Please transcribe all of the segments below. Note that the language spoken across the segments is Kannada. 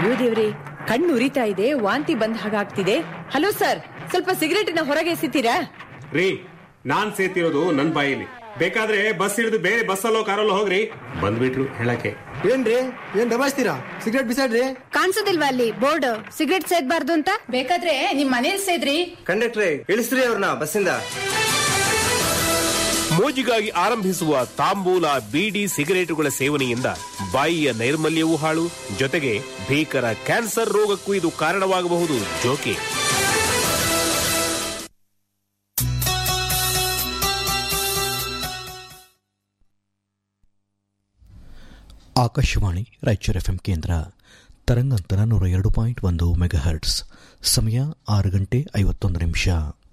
ಅಯ್ಯೋ ದೇವ್ರಿ ಕಣ್ಣು ಉರಿತಾ ಇದೆ ವಾಂತಿ ಬಂದ ಹಾಗಾಗ್ತಿದೆ ಹಲೋ ಸರ್ ಸ್ವಲ್ಪ ಸಿಗರೇಟಿನ ಹೊರಗೆ ಎಸಿತೀರಾ ರೀ ನಾನ್ ಸೇತಿರೋದು ನನ್ ಬಾಯಿಲಿ ಬೇಕಾದ್ರೆ ಬಸ್ ಹಿಡಿದು ಬೇರೆ ಬಸ್ಸಲ್ಲೋ ಕಾರಲ್ಲೋ ಹೋಗ್ರಿ ಬಂದ್ಬಿಟ್ರು ಹೇಳಕ್ಕೆ ಏನ್ರಿ ಏನ್ ದಬಾಯಿಸ್ತೀರಾ ಸಿಗರೇಟ್ ಬಿಸಾಡ್ರಿ ಕಾಣಿಸೋದಿಲ್ವಾ ಅಲ್ಲಿ ಬೋರ್ಡ್ ಸಿಗರೆಟ್ ಸೇದ್ಬಾರ್ದು ಅಂತ ಬೇಕಾದ್ರೆ ನಿಮ್ ಮನೇಲಿ ಸೇದ್ರಿ ಕಂಡಕ್ಟ್ರೆ ಇಳಿಸ್ರಿ ಅವ್ರನ್ನ ಬಸ್ಸಿಂದ ಮೋಜಿಗಾಗಿ ಆರಂಭಿಸುವ ತಾಂಬೂಲ ಬೀಡಿ ಸಿಗರೇಟುಗಳ ಸೇವನೆಯಿಂದ ಬಾಯಿಯ ನೈರ್ಮಲ್ಯವೂ ಹಾಳು ಜೊತೆಗೆ ಭೀಕರ ಕ್ಯಾನ್ಸರ್ ರೋಗಕ್ಕೂ ಇದು ಕಾರಣವಾಗಬಹುದು ಜೋಕೆ ಆಕಾಶವಾಣಿ ರಾಯಚೂರು ಎಫ್ಎಂ ಕೇಂದ್ರ ತರಂಗಾಂತರ ನೂರ ಎರಡು ಪಾಯಿಂಟ್ ಒಂದು ಮೆಗಾಹರ್ಟ್ಸ್ ಸಮಯ ಆರು ಗಂಟೆ ಐವತ್ತೊಂದು ನಿಮಿಷ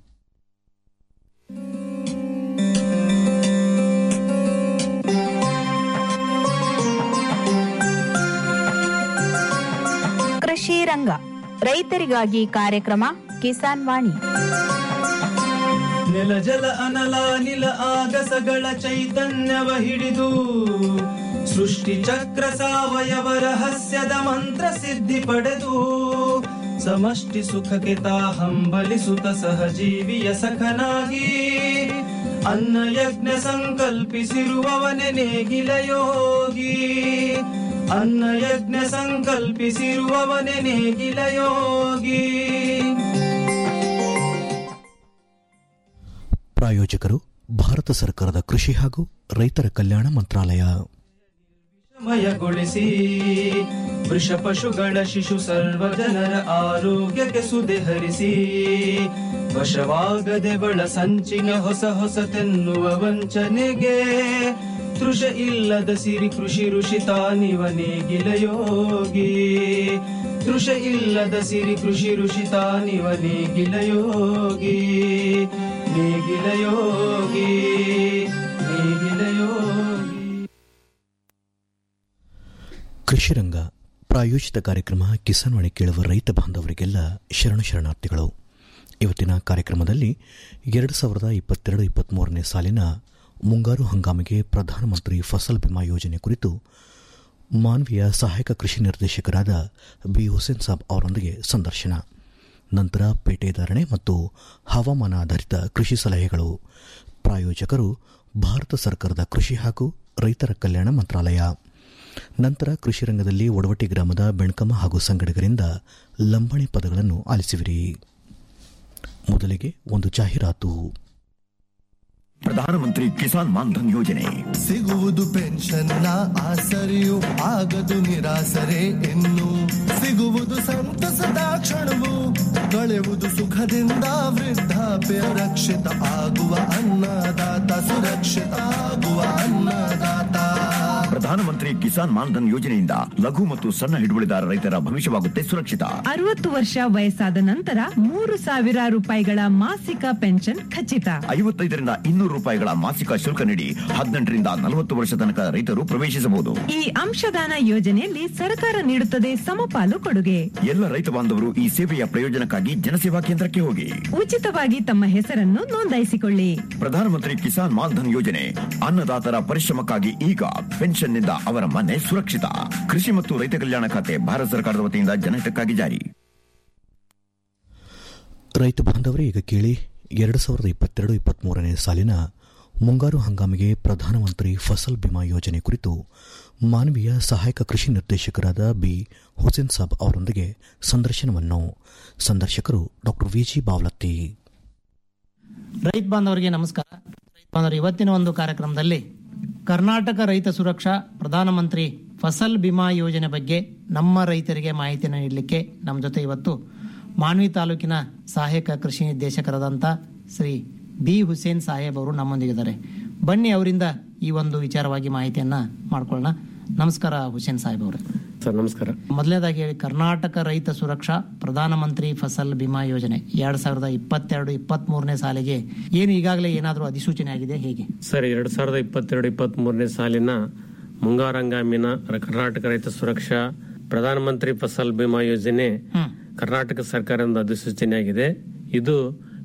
ಕೃಷಿ ರಂಗ ರೈತರಿಗಾಗಿ ಕಾರ್ಯಕ್ರಮ ಕಿಸಾನ್ ವಾಣಿ ನೆಲ ಜಲ ಅನಲ ನಿಲ ಆಗಸಗಳ ಚೈತನ್ಯವ ಹಿಡಿದು ಸೃಷ್ಟಿ ಚಕ್ರ ಸಾವಯವ ರಹಸ್ಯದ ಮಂತ್ರ ಸಿದ್ಧಿ ಪಡೆದು ಸಮಷ್ಟಿ ಸುಖಕ್ಕೆ ತಾ ಹಂಬಲಿಸುತ್ತ ಸಹಜೀವಿಯ ಸಖನಾಗಿ ಅನ್ನ ಯಜ್ಞ ಸಂಕಲ್ಪಿಸಿರುವವನೆ ನೇಗಿಲ ಯೋಗಿ ಅನ್ನ ಯಜ್ಞ ಸಂಕಲ್ಪಿಸಿರುವವನೆ ನೇಗಿಲ ಯೋಗಿ ಪ್ರಾಯೋಜಕರು ಭಾರತ ಸರ್ಕಾರದ ಕೃಷಿ ಹಾಗೂ ರೈತರ ಕಲ್ಯಾಣ ಮಂತ್ರಾಲಯ ಮಯಗೊಳಿಸಿ ವೃಷ ಪಶುಗಳ ಶಿಶು ಸರ್ವ ಜನರ ಆರೋಗ್ಯಕ್ಕೆ ಸುದೆ ಹರಿಸಿ ವಶವಾಗದೆ ಬಳ ಸಂಚಿನ ಹೊಸ ಹೊಸತೆನ್ನುವ ವಂಚನೆಗೆ ತೃಷ ಇಲ್ಲದ ಸಿರಿ ಕೃಷಿ ಋಷಿ ತಾನಿವ ನೇಗಿಲ ಯೋಗಿ ತೃಷ ಇಲ್ಲದ ಸಿರಿ ಕೃಷಿ ಋಷಿ ತಾನಿವ ನೇಗಿಲ ಯೋಗಿ ನೇಗಿಲ ಯೋಗಿ ನೇಗಿಲ ಯೋಗಿ ಕೃಷಿ ರಂಗ ಪ್ರಾಯೋಜಿತ ಕಾರ್ಯಕ್ರಮ ಕಿಸಾನ್ ವಾಣಿ ಕೇಳುವ ರೈತ ಬಾಂಧವರಿಗೆಲ್ಲ ಶರಣ ಶರಣಾರ್ಥಿಗಳು ಇವತ್ತಿನ ಕಾರ್ಯಕ್ರಮದಲ್ಲಿ ಎರಡು ಸಾವಿರದ ಇಪ್ಪತ್ತೆರಡು ಇಪ್ಪತ್ತ್ಮೂರನೇ ಸಾಲಿನ ಮುಂಗಾರು ಹಂಗಾಮಿಗೆ ಪ್ರಧಾನಮಂತ್ರಿ ಫಸಲ್ ಬಿಮಾ ಯೋಜನೆ ಕುರಿತು ಮಾನ್ವಿಯ ಸಹಾಯಕ ಕೃಷಿ ನಿರ್ದೇಶಕರಾದ ಬಿ ಹುಸೇನ್ ಸಾಬ್ ಅವರೊಂದಿಗೆ ಸಂದರ್ಶನ ನಂತರ ಪೇಟೆದಾರಣೆ ಮತ್ತು ಹವಾಮಾನ ಆಧಾರಿತ ಕೃಷಿ ಸಲಹೆಗಳು ಪ್ರಾಯೋಜಕರು ಭಾರತ ಸರ್ಕಾರದ ಕೃಷಿ ಹಾಗೂ ರೈತರ ಕಲ್ಯಾಣ ಮಂತ್ರಾಲಯ ನಂತರ ಕೃಷಿ ರಂಗದಲ್ಲಿ ಒಡವಟಿ ಗ್ರಾಮದ ಬೆಣ್ಕಮ್ಮ ಹಾಗೂ ಸಂಗಡಿಗರಿಂದ ಲಂಬಾಣಿ ಪದಗಳನ್ನು ಆಲಿಸುವಿರಿ ಮೊದಲಿಗೆ ಒಂದು ಜಾಹೀರಾತು ಪ್ರಧಾನಮಂತ್ರಿ ಕಿಸಾನ್ ಮಾನ್ಧನ್ ಯೋಜನೆ ಸಿಗುವುದು ಪೆನ್ಷನ್ನ ಆಸರೆಯು ಆಗದು ನಿರಾಸರೆ ಇನ್ನು ಸಿಗುವುದು ಸಂತಸದ ಕ್ಷಣವು ಕಳೆಯುವುದು ಸುಖದಿಂದ ವೃದ್ಧಾಪ್ಯ ರಕ್ಷಿತ ಆಗುವ ಅನ್ನದಾತ ಸುರಕ್ಷಿತ ಆಗುವ ಅನ್ನದಾತ ಪ್ರಧಾನಮಂತ್ರಿ ಕಿಸಾನ್ ಮಾನ್ಧನ್ ಯೋಜನೆಯಿಂದ ಲಘು ಮತ್ತು ಸಣ್ಣ ಹಿಡುವಳಿದಾರ ರೈತರ ಭವಿಷ್ಯವಾಗುತ್ತೆ ಸುರಕ್ಷಿತ ಅರವತ್ತು ವರ್ಷ ವಯಸ್ಸಾದ ನಂತರ ಮೂರು ಸಾವಿರ ರೂಪಾಯಿಗಳ ಮಾಸಿಕ ಪೆನ್ಷನ್ ಖಚಿತ ಐವತ್ತೈದರಿಂದ ಇನ್ನೂರು ರೂಪಾಯಿಗಳ ಮಾಸಿಕ ಶುಲ್ಕ ನೀಡಿ ಹದಿನೆಂಟರಿಂದ ನಲವತ್ತು ವರ್ಷ ತನಕ ರೈತರು ಪ್ರವೇಶಿಸಬಹುದು ಈ ಅಂಶದಾನ ಯೋಜನೆಯಲ್ಲಿ ಸರ್ಕಾರ ನೀಡುತ್ತದೆ ಸಮಪಾಲು ಕೊಡುಗೆ ಎಲ್ಲ ರೈತ ಬಾಂಧವರು ಈ ಸೇವೆಯ ಪ್ರಯೋಜನಕ್ಕಾಗಿ ಜನಸೇವಾ ಕೇಂದ್ರಕ್ಕೆ ಹೋಗಿ ಉಚಿತವಾಗಿ ತಮ್ಮ ಹೆಸರನ್ನು ನೋಂದಾಯಿಸಿಕೊಳ್ಳಿ ಪ್ರಧಾನಮಂತ್ರಿ ಕಿಸಾನ್ ಮಾನ್ಧನ್ ಯೋಜನೆ ಅನ್ನದಾತರ ಪರಿಶ್ರಮಕ್ಕಾಗಿ ಈಗ ಪೆನ್ಷನ್ನಿಂದ ಅವರ ಮನೆ ಸುರಕ್ಷಿತ ಕೃಷಿ ಮತ್ತು ರೈತ ಕಲ್ಯಾಣ ಖಾತೆ ಭಾರತ ಸರ್ಕಾರದ ವತಿಯಿಂದ ಜನಹಿತಕ್ಕಾಗಿ ಜಾರಿ ರೈತ ಬಾಂಧವರೇ ಈಗ ಕೇಳಿ ಎರಡು ಸಾವಿರದ ಇಪ್ಪತ್ತೆರಡು ಇಪ್ಪತ್ತ್ಮೂರನೇ ಸಾಲಿನ ಮುಂಗಾರು ಹಂಗಾಮಿಗೆ ಪ್ರಧಾನಮಂತ್ರಿ ಫಸಲ್ ಬಿಮಾ ಯೋಜನೆ ಕುರಿತು ಮಾನವೀಯ ಸಹಾಯಕ ಕೃಷಿ ನಿರ್ದೇಶಕರಾದ ಬಿ ಹುಸೇನ್ ಸಾಬ್ ಅವರೊಂದಿಗೆ ಸಂದರ್ಶನವನ್ನು ಸಂದರ್ಶಕರು ಡಾಕ್ಟರ್ ವಿಜಿ ಬಾವ್ಲತ್ತಿ ರೈತ ಬಾಂಧವರಿಗೆ ನಮಸ್ಕಾರ ರೈತ ಬಾಂಧವರು ಇವತ್ತಿನ ಒಂದು ಕಾರ್ಯಕ್ರಮದಲ್ಲಿ ಕರ್ನಾಟಕ ರೈತ ಸುರಕ್ಷಾ ಪ್ರಧಾನಮಂತ್ರಿ ಫಸಲ್ ಬಿಮಾ ಯೋಜನೆ ಬಗ್ಗೆ ನಮ್ಮ ರೈತರಿಗೆ ಮಾಹಿತಿಯನ್ನು ನೀಡಲಿಕ್ಕೆ ನಮ್ಮ ಜೊತೆ ಇವತ್ತು ಮಾನ್ವಿ ತಾಲೂಕಿನ ಸಹಾಯಕ ಕೃಷಿ ನಿರ್ದೇಶಕರಾದಂಥ ಶ್ರೀ ಬಿ ಹುಸೇನ್ ಸಾಹೇಬ್ ಅವರು ನಮ್ಮೊಂದಿಗಿದ್ದಾರೆ ಬನ್ನಿ ಅವರಿಂದ ಈ ಒಂದು ವಿಚಾರವಾಗಿ ಮಾಹಿತಿಯನ್ನ ಮಾಡ್ಕೊಳ್ಳೋಣ ನಮಸ್ಕಾರ ಹುಸೇನ್ ಸಾಹೇಬ್ ಅವರೇ ಸರ್ ನಮಸ್ಕಾರ ಮೊದಲನೇದಾಗಿ ಹೇಳಿ ಕರ್ನಾಟಕ ರೈತ ಸುರಕ್ಷಾ ಪ್ರಧಾನಮಂತ್ರಿ ಫಸಲ್ ಬಿಮಾ ಯೋಜನೆ ಎರಡ್ ಸಾವಿರದ ಇಪ್ಪತ್ತೆರಡು ಇಪ್ಪತ್ತ್ ಮೂರನೇ ಸಾಲಿಗೆ ಏನು ಈಗಾಗಲೇ ಏನಾದರೂ ಅಧಿಸೂಚನೆ ಆಗಿದೆ ಹೇಗೆ ಸರ್ ಎರಡ್ ಸಾವಿರದ ಇಪ್ಪತ್ತೆರಡು ಇಪ್ಪತ್ತ್ ಮೂರನೇ ಸಾಲಿನ ಮುಂಗಾರಂಗಾಮಿನ ಕರ್ನಾಟಕ ರೈತ ಸುರಕ್ಷಾ ಪ್ರಧಾನಮಂತ್ರಿ ಫಸಲ್ ಬಿಮಾ ಯೋಜನೆ ಕರ್ನಾಟಕ ಸರ್ಕಾರದಿಂದ ಅಧಿಸೂಚನೆ ಆಗಿದೆ ಇದು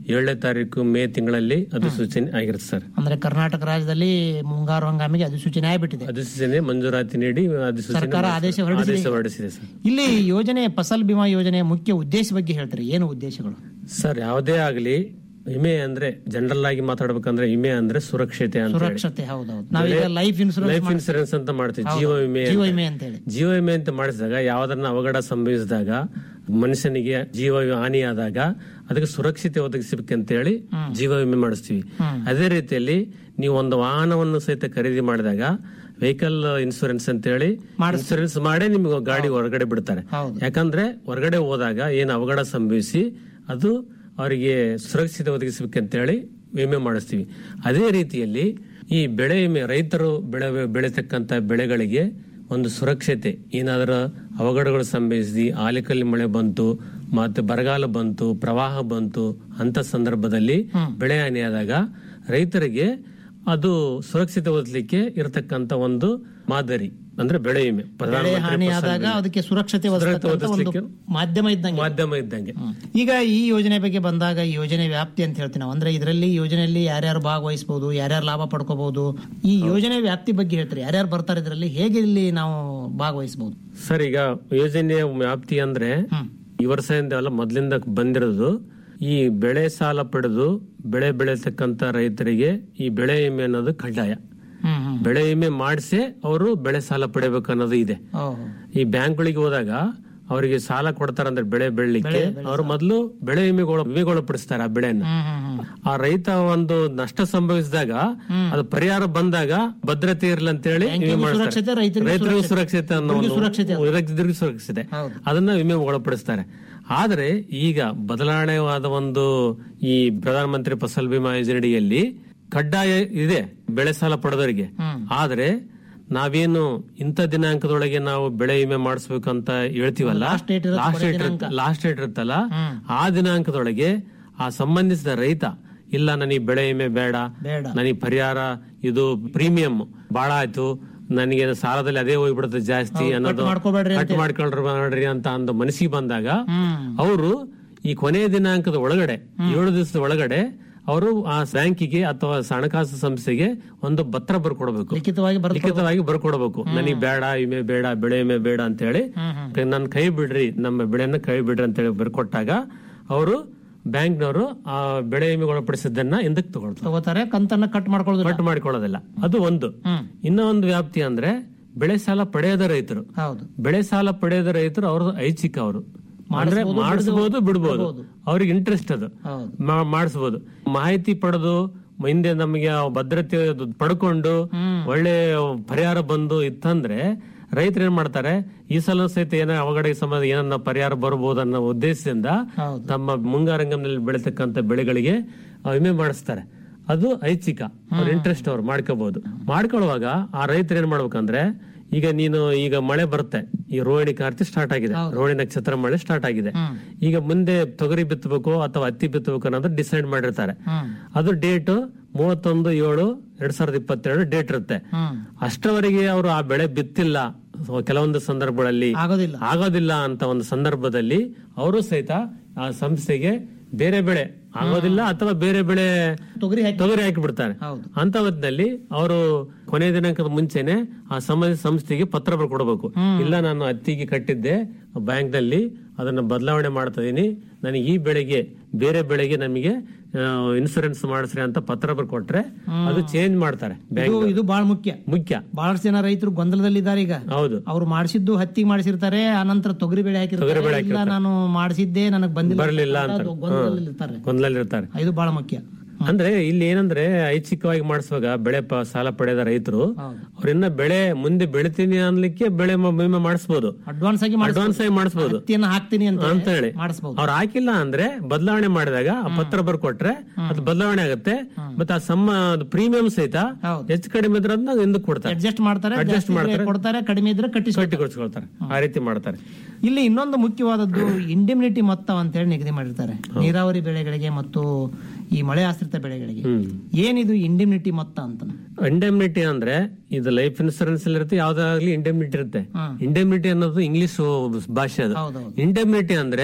ಏಳನೇ ತಾರೀಕು ಮೇ ತಿಂಗಳಲ್ಲಿ ಅಧಿಸೂಚನೆ ಆಗಿರುತ್ತೆ ಸರ್ ಅಂದ್ರೆ ಕರ್ನಾಟಕ ರಾಜ್ಯದಲ್ಲಿ ಮುಂಗಾರು ಹಂಗಾಮಿಗೆ ಅಧಿಸೂಚನೆ ಆಗ್ಬಿಟ್ಟಿದೆ ಅಧಿಸೂಚನೆ ಮಂಜೂರಾತಿ ನೀಡಿ ಅಧಿಸೂಚನೆ ಸರ್ಕಾರ ಆದೇಶ ಮಾಡಿದೆ. ಹೊರಡಿಸಿದೆ. ಆದೇಶ ಹೊರಡಿಸಿದೆ ಸರ್ ಇಲ್ಲಿ ಯೋಜನೆ ಫಸಲ್ ಬಿಮಾ ಯೋಜನೆಯ ಮುಖ್ಯ ಉದ್ದೇಶ ಬಗ್ಗೆ ಹೇಳ್ತಾರೆ ಏನು ಉದ್ದೇಶಗಳು ಸರ್ ಯಾವುದೇ ಆಗಲಿ ವಿಮೆ ಅಂದ್ರೆ ಜನರಲ್ ಆಗಿ ಮಾತಾಡ್ಬೇಕಂದ್ರೆ ವಿಮೆ ಅಂದ್ರೆ ಸುರಕ್ಷತೆ ಅಂತ ಹೇಳಿ. ಸುರಕ್ಷತೆ ಹೌದೌದು ನಾವೀಗ ಲೈಫ್ ಇನ್ಸೂರೆನ್ಸ್ ಲೈಫ್ ಇನ್ಸೂರೆನ್ಸ್ ಅಂತ ಮಾಡ್ತೀವಿ ಹೌದು. ಜೀವ ವಿಮೆ ಜೀವ ಅಂತ. ವಿಮೆ ಅಂತ ಹೇಳಿ. ಜೀವ ವಿಮೆ ಅಂತ ಮಾಡಿಸಿದಾಗ ಯಾವ್ದನ್ನ ಅವಘಡ ಸಂಭವಿಸಿದಾಗ ಮನುಷ್ಯನಿಗೆ ಜೀವ ಹಾನಿಯಾದಾಗ ಅದಕ್ಕೆ ಸುರಕ್ಷತೆ ಒದಗಿಸಬೇಕಂತ ಹೇಳಿ ಜೀವ ವಿಮೆ ಮಾಡಿಸ್ತೀವಿ ಅದೇ ರೀತಿಯಲ್ಲಿ ನೀವು ಒಂದು ವಾಹನವನ್ನು ಸಹಿತ ಖರೀದಿ ಮಾಡಿದಾಗ ವೆಹಿಕಲ್ ಇನ್ಸೂರೆನ್ಸ್ ಅಂತ ಹೇಳಿ ಇನ್ಸೂರೆನ್ಸ್ ಮಾಡೇ ನಿಮ್ಗೆ ಗಾಡಿ ಹೊರಗಡೆ ಬಿಡ್ತಾರೆ ಯಾಕಂದ್ರೆ ಹೊರಗಡೆ ಹೋದಾಗ ಏನು ಅವಘಡ ಸಂಭವಿಸಿ ಅದು ಅವರಿಗೆ ಸುರಕ್ಷತೆ ಒದಗಿಸಬೇಕಂತ ಹೇಳಿ ವಿಮೆ ಮಾಡಿಸ್ತೀವಿ ಅದೇ ರೀತಿಯಲ್ಲಿ ಈ ಬೆಳೆ ವಿಮೆ ರೈತರು ಬೆಳೆ ಬೆಳೆತಕ್ಕಂತ ಬೆಳೆಗಳಿಗೆ ಒಂದು ಸುರಕ್ಷತೆ ಏನಾದರೂ ಅವಘಡಗಳು ಸಂಭವಿಸಿ ಆಲಿಕಲ್ಲಿ ಮಳೆ ಬಂತು ಮತ್ತೆ ಬರಗಾಲ ಬಂತು ಪ್ರವಾಹ ಬಂತು ಅಂತ ಸಂದರ್ಭದಲ್ಲಿ ಬೆಳೆ ಹಾನಿಯಾದಾಗ ರೈತರಿಗೆ ಅದು ಸುರಕ್ಷತೆ ಒದಲಿಕ್ಕೆ ಇರತಕ್ಕಂತ ಒಂದು ಮಾದರಿ ಅಂದ್ರೆ ಬೆಳೆ ವಿಮೆ ಬೆಳೆ ಪ್ರಧಾನಮಂತ್ರಿ ಹಾನಿ ಫಸಲ್ ಆದಾಗ ಬಿಮೆ. ಅದಕ್ಕೆ ಸುರಕ್ಷತೆ ಸುರಕ್ಷತೆ ಒದಗಿಸ್ತಕ್ಕಂಥ ಒಂದು ಒದಗಿಸ್ಲಿಕ್ಕೆ ಮಾಧ್ಯಮ ಇದ್ದಂಗೆ ಮಾಧ್ಯಮ ಇದ್ದಂಗೆ ಈಗ ಈ ಯೋಜನೆ ಬಗ್ಗೆ ಬಂದಾಗ ಈ ಯೋಜನೆ ವ್ಯಾಪ್ತಿ ಅಂತ ಹೇಳ್ತೀವಿ ನಾವು ಅಂದ್ರೆ ಇದರಲ್ಲಿ ಯೋಜನೆಯಲ್ಲಿ ಯಾರ್ಯಾರು ಭಾಗವಹಿಸಬಹುದು ಯಾರ್ಯಾರು ಲಾಭ ಪಡ್ಕೋಬಹುದು ಈ ಯೋಜನೆ ವ್ಯಾಪ್ತಿ ಬಗ್ಗೆ ಹೇಳ್ತಾರೆ ಯಾರ್ಯಾರು ಬರ್ತಾರೆ ಇದರಲ್ಲಿ ಹೇಗೆ ಇಲ್ಲಿ ನಾವು ಭಾಗವಹಿಸಬಹುದು ಸರ್ ಈಗ ಯೋಜನೆಯ ವ್ಯಾಪ್ತಿ ಅಂದ್ರೆ ಈ ವರ್ಷದಿಂದ ಅಲ್ಲ ಮೊದಲಿಂದ ಬಂದಿರೋದು ಈ ಬೆಳೆ ಸಾಲ ಪಡೆದು ಬೆಳೆ ಬೆಳೆತಕ್ಕಂತ ರೈತರಿಗೆ ಈ ಬೆಳೆ ವಿಮೆ ಅನ್ನೋದು ಕಡ್ಡಾಯ ಬೆಳೆ ವಿಮೆ ಮಾಡಿಸಿ ಅವರು ಬೆಳೆ ಸಾಲ ಪಡಿಬೇಕು ಅನ್ನೋದು ಇದೆ ಈ ಬ್ಯಾಂಕ್ಗಳಿಗೆ ಹೋದಾಗ ಅವರಿಗೆ ಸಾಲ ಕೊಡ್ತಾರಂದ್ರೆ ಬೆಳೆ ಬೆಳಿಲಿಕ್ಕೆ ಅವರು ಮೊದಲು ಬೆಳೆ ವಿಮೆಗಳು ವಿಮೆಗೊಳಪಡಿಸ್ತಾರೆ ಆ ಬೆಳೆಯನ್ನು ಆ ರೈತ ಒಂದು ನಷ್ಟ ಸಂಭವಿಸಿದಾಗ ಅದು ಪರಿಹಾರ ಬಂದಾಗ ಭದ್ರತೆ ಇರಲಿ ಅಂತ ಹೇಳಿ ವಿಮೆ ಬ್ಯಾಂಕಿಗೂ ಮಾಡಿಸ್ತಾರೆ. ಸುರಕ್ಷತೆ, ರೈತರಿಗೂ ರೈತರಿಗೂ ಸುರಕ್ಷತೆ. ಸುರಕ್ಷತೆ ಅನ್ನೋ ಇವ್ರಿಗೂ ಒಂದು- ಸುರಕ್ಷತೆ ಅದು. ರೈತರಿಗೂ ಸುರಕ್ಷತೆ ಅದನ್ನ ವಿಮೆ ಒಳಪಡಿಸ್ತಾರೆ ಆದ್ರೆ ಈಗ ಬದಲಾವಣೆವಾದ ಒಂದು ಈ ಪ್ರಧಾನಮಂತ್ರಿ ಫಸಲ್ ಬಿಮಾ ಯೋಜನೆಯಲ್ಲಿ ಕಡ್ಡಾಯ ಇದೆ ಬೆಳೆ ಸಾಲ ಪಡೆದವರಿಗೆ ಆದ್ರೆ ನಾವೇನು ಇಂಥ ದಿನಾಂಕದೊಳಗೆ ನಾವು ಬೆಳೆ ವಿಮೆ ಮಾಡಿಸ್ಬೇಕಂತ ಹೇಳ್ತೀವಲ್ಲ Last date ಇರುತ್ತೆ, ಲಾಸ್ಟ್ ಕೊನೆ ಡೇಟ್ ದಿನಾಂಕ. ಲಾಸ್ಟ್ ಡೇಟ್ ಇರುತ್ತಲ್ಲ ಆ ದಿನಾಂಕದೊಳಗೆ ಆ ಸಂಬಂಧಿಸಿದ ರೈತ ಇಲ್ಲ ನನಗೆ ಬೆಳೆ ವಿಮೆ ಬೇಡ ಬೇಡ. ನನಗೆ ಪರಿಹಾರ ಇದು ಪ್ರೀಮಿಯಂ ಬಾಳ ಆಯ್ತು ನನಗೆ ಸಾಲದಲ್ಲಿ ಅದೇ ಹೋಗ್ಬಿಡುತ್ತೆ ಜಾಸ್ತಿ ಹೌದು, ಅನ್ನೋದು ಕಟ್ ಮಾಡ್ಕೊಬೇಡ್ರಿ ಕಟ್ ಮಾಡ್ಕೊಳ್ರಿ ಮಾಡ್ರಿ ಅಂತ ಅಂದ ಮನಸ್ಸಿಗೆ ಬಂದಾಗ ಅವರು ಈ ಕೊನೆಯ ದಿನಾಂಕದ ಒಳಗಡೆ ಏಳು ದಿವಸದ ಒಳಗಡೆ ಅವರು ಆ ಬ್ಯಾಂಕಿಗೆ ಅಥವಾ ಹಣಕಾಸು ಸಂಸ್ಥೆಗೆ ಒಂದು ಪತ್ರ ಬರ್ಕೊಡ್ಬೇಕು ಲಿಖಿತವಾಗಿ ಬರ್ದು ಲಿಖಿತವಾಗಿ ಬರ್ಕೊಡ್ಬೇಕು ನನಗೆ ಬೇಡ ವಿಮೆ ಬೇಡ ಬೆಳೆ ವಿಮೆ ಬೇಡ ಅಂತ ಹೇಳಿ ನನ್ನ ಕೈ ಬಿಡ್ರಿ ನಮ್ಮ ಬೆಳೆನ ಕೈ ಬಿಡ್ರಿ ಅಂತ ಹೇಳಿ ಬರ್ಕೊಟ್ಟಾಗ ಅವರು ಬ್ಯಾಂಕ್ನವರು ಆ ಬೆಳೆ ವಿಮೆಗೆ ಒಳಪಡಿಸಿದ್ದನ್ನ ಹಿಂದಕ್ಕೆ ತಗೊಳ್ತಾರೆ ತಗೋತಾರೆ ಕಂತನ್ನ ಕಟ್ ಮಾಡ್ಕೊಳ್ಳೋದು ಕಟ್ ಮಾಡಿಕೊಳ್ಳೋದಿಲ್ಲ ಅದು ಒಂದು ಇನ್ನ ಒಂದು ವ್ಯಾಪ್ತಿ ಅಂದ್ರೆ ಬೆಳೆ ಸಾಲ ಪಡೆಯದ ರೈತರು ಹೌದು ಬೆಳೆ ಸಾಲ ಪಡೆಯದ ರೈತರು ಅವ್ರದ್ದು ಐಚ್ಛಿಕ ಅವರು ಅಂದ್ರೆ ಮಾಡಿಸ್ಬೋದು, ಮಾಡಿಸಬಹುದು ಬಿಡ್ಬೋದು. ಬಿಡ್ಬೋದು ಅವ್ರಿಗೆ ಇಂಟ್ರೆಸ್ಟ್ ಅದು ಹೌದು. ಮಾ- ಮಾಡಿಸ್ಬೋದು ಮಾಹಿತಿ ಪಡೆದು ಹಿಂದೆ ನಮಗೆ ಆ ಭದ್ರತೆ ಅದು ಪಡ್ಕೊಂಡು ಒಳ್ಳೆ ಪರಿಹಾರ ಬಂದು ಇತ್ತಂದ್ರೆ ರೈತರು ಏನ್ ಮಾಡ್ತಾರೆ ಈ ಸಲ ಸಹಿತ ಏನೋ ಅವಘಡ ಸಂಬಂಧ ಏನನ್ನ ಪರಿಹಾರ ಬರಬಹುದು ಅನ್ನೋ ಉದ್ದೇಶದಿಂದ ತಮ್ಮ ಮುಂಗಾರಂಗಂನಲ್ಲಿ ಬೆಳೀತಕ್ಕಂತ ಬೆಳೆಗಳಿಗೆ ಆ ವಿಮೆ ಮಾಡಿಸ್ತಾರೆ ಅದು ಐಚ್ಛಿಕ ಅವ್ರ ಇಂಟ್ರೆಸ್ಟ್ ಅವ್ರು ಮಾಡ್ಕೋಬಹುದು ಮಾಡ್ಕೊಳ್ಳುವಾಗ ಆ ರೈತರು ಏನ್ ಮಾಡ್ಬೇಕಂದ್ರೆ ಈಗ ನೀನು ಈಗ ಮಳೆ ಬರುತ್ತೆ ಈ ರೋಹಿಣಿ ಕಾರ್ತಿ ಸ್ಟಾರ್ಟ್ ಆಗಿದೆ ರೋಹಿಣಿ ನಕ್ಷತ್ರ ಮಳೆ ಸ್ಟಾರ್ಟ್ ಆಗಿದೆ ಈಗ ಮುಂದೆ ತೊಗರಿ ಬಿತ್ತಬೇಕು ಅಥವಾ ಹತ್ತಿ ಬಿತ್ತಬೇಕು ಅನ್ನೋದು ಡಿಸೈಡ್ ಮಾಡಿರ್ತಾರೆ ಅದು ಡೇಟ್ ಮೂವತ್ತೊಂದು ಏಳು ಎರಡ್ ಸಾವಿರದ ಇಪ್ಪತ್ತೆರಡು ಡೇಟ್ ಇರುತ್ತೆ ಅಷ್ಟರವರೆಗೆ ಅವರು ಆ ಬೆಳೆ ಬಿತ್ತಿಲ್ಲ ಸೊ ಕೆಲವೊಂದು ಸಂದರ್ಭಗಳಲ್ಲಿ ಆಗೋದಿಲ್ಲ ಆಗೋದಿಲ್ಲ ಅಂತ ಒಂದು ಸಂದರ್ಭದಲ್ಲಿ ಅವರು ಸಹಿತ ಆ ಸಂಸ್ಥೆಗೆ ಬೇರೆ ಬೆಳೆ ಆಗೋದಿಲ್ಲ ಅಥವಾ ಬೇರೆ ಬೆಳೆ ತೊಗರಿ ತೊಗರಿ ಹಾಕಿ ಬಿಡ್ತಾರೆ ಅಂತ ಹೊತ್ತಿನಲ್ಲಿ ಅವರು ಕೊನೆಯ ದಿನಾಂಕದ ಮುಂಚೆನೆ ಆ ಸಂಬಂಧಿತ ಸಂಸ್ಥೆಗೆ ಪತ್ರ ಬರ್ಕೊಡ್ಬೇಕು ಇಲ್ಲ ನಾನು ಹತ್ತಿಗೆ ಕಟ್ಟಿದ್ದೆ ಬ್ಯಾಂಕ್ ನಲ್ಲಿ ಅದನ್ನ ಬದಲಾವಣೆ ಮಾಡ್ತಾ ಇದೀನಿ ನನಗೆ ಈ ಬೆಳೆಗೆ ಬೇರೆ ಬೆಳೆಗೆ ನಮಗೆ ಇನ್ಸೂರೆನ್ಸ್ ಮಾಡಿಸ್ರಿ ಅಂತ ಪತ್ರ ಬರ್ಕೊಟ್ರೆ ಅದು ಚೇಂಜ್ ಮಾಡ್ತಾರೆ ಇದು ಬ್ಯಾಂಕ್ ಇದು ಬಹಳ ಮುಖ್ಯ ಮುಖ್ಯ ಬಹಳಷ್ಟು ಜನ ರೈತರು ಗೊಂದಲದಲ್ಲಿದ್ದಾರೆ ಈಗ ಹೌದು ಅವ್ರು ಮಾಡಿಸಿದ್ದು ಹತ್ತಿಗೆ ಮಾಡಿಸಿರ್ತಾರೆ ಆನಂತರ ತೊಗರಿ ಬೆಳೆ ತೊಗರಿ ಬೆಳೆ ಹಾಕಿರ್ತಾರೆ ಇಲ್ಲ ಹಾಕಿರ್ತಾರೆ. ನಾನು ಮಾಡಿಸಿದ್ದೆ ನನಗೆ ಬಂದಿಲ್ಲ ಬರಲಿಲ್ಲ ಅಂತ ಅಂತ ಅದು ಗೊಂದಲದಲ್ಲಿರ್ತಾರೆ ಗೊಂದಲಿರ್ತಾರೆ ಇದು ಬಹಳ ಮುಖ್ಯ ಅಂದ್ರೆ ಇಲ್ಲಿ ಏನಂದ್ರೆ ಐಚ್ಛಿಕವಾಗಿ ಮಾಡಿಸುವಾಗ ಬೆಳೆ ಪ- ಸಾಲ ಪಡೆದ ರೈತರು ಅವ್ರಿನ್ನ ಬೆಳೆ ಮುಂದೆ ಬೆಳಿತೀನಿ ಅನ್ಲಿಕ್ಕೆ ಬೆಳೆ ಮ- ವಿಮೆ ಮಾಡಿಸಬಹುದು ಅಡ್ವಾನ್ಸ್ ಆಗಿ ಮಾಡಿಸ್ಬೋದು. ಅಡ್ವಾನ್ಸ್ ಆಗಿ ಮಾಡಿಸಬಹುದು ಹತ್ತಿಯನ್ನ ಹಾಕ್ತೀನಿ ಅಂತ ಅಂತ ಹೇಳಿ ಮಾಡಿಸ್ಬೋದು ಅವ್ರು ಹಾಕಿಲ್ಲ ಅಂದ್ರೆ ಬದಲಾವಣೆ ಮಾಡಿದಾಗ ಆ ಪತ್ರ ಬರ್ಕೊಟ್ರೆ ಅದು ಬದಲಾವಣೆ ಆಗುತ್ತೆ ಮತ್ತೆ ಆ ಸಮ್ಮ ಪ್ರೀಮಿಯಂ ಸಹಿತ ಹೆಚ್ಚು ಕಡಿಮೆ ಇದ್ರೆ ಅದನ್ನ ಹಿಂದಕ್ಕೆ ಕೊಡ್ತಾರೆ ಅಡ್ಜಸ್ಟ್ ಮಾಡ್ತಾರೆ ಅಡ್ಜಸ್ಟ್ ಜಾಸ್ತಿ ಇದ್ರೆ ಮಾಡ್ತಾರೆ ಕೊಡ್ತಾರೆ ಕಡಿಮೆ ಇದ್ರೆ ಕಟ್ಟಿಸಿ ಕಟ್ಟಿಕೊಡ್ಸ್ಕೊಳ್ತಾರೆ ಆ ರೀತಿ ಮಾಡ್ತಾರೆ ಇಲ್ಲಿ ಇನ್ನೊಂದು ಮುಖ್ಯವಾದದ್ದು ಇಂಡಿಮ್ನಿಟಿ ಮೊತ್ತ ಅಂತ ಹೇಳಿ ನಿಗದಿ ಮಾಡಿರ್ತಾರೆ ನೀರಾವರಿ ಬೆಳೆಗಳಿಗೆ ಮತ್ತು ಈ ಮಳೆ ಆಶ್ರಿತ ಬೆಳೆಗಳಿಗೆ ಏನಿದು ಇಂಡಿಮ್ನಿಟಿ ಮೊತ್ತ ಅಂತ ಇಂಡೆಮ್ನಿಟಿ ಅಂದ್ರೆ ಇದು ಲೈಫ್ ಇನ್ಸೂರೆನ್ಸ್ ಅಲ್ಲಿ ಇರುತ್ತೆ ಯಾವ್ದಾಗ್ಲಿ ಇಂಡೆಮ್ನಿಟಿ ಇರುತ್ತೆ ಇಂಡೆಮ್ನಿಟಿ ಅನ್ನೋದು ಇಂಗ್ಲಿಷ್ ಭಾಷೆ ಅದು ಇಂಡೆಮ್ನಿಟಿ ಅಂದ್ರೆ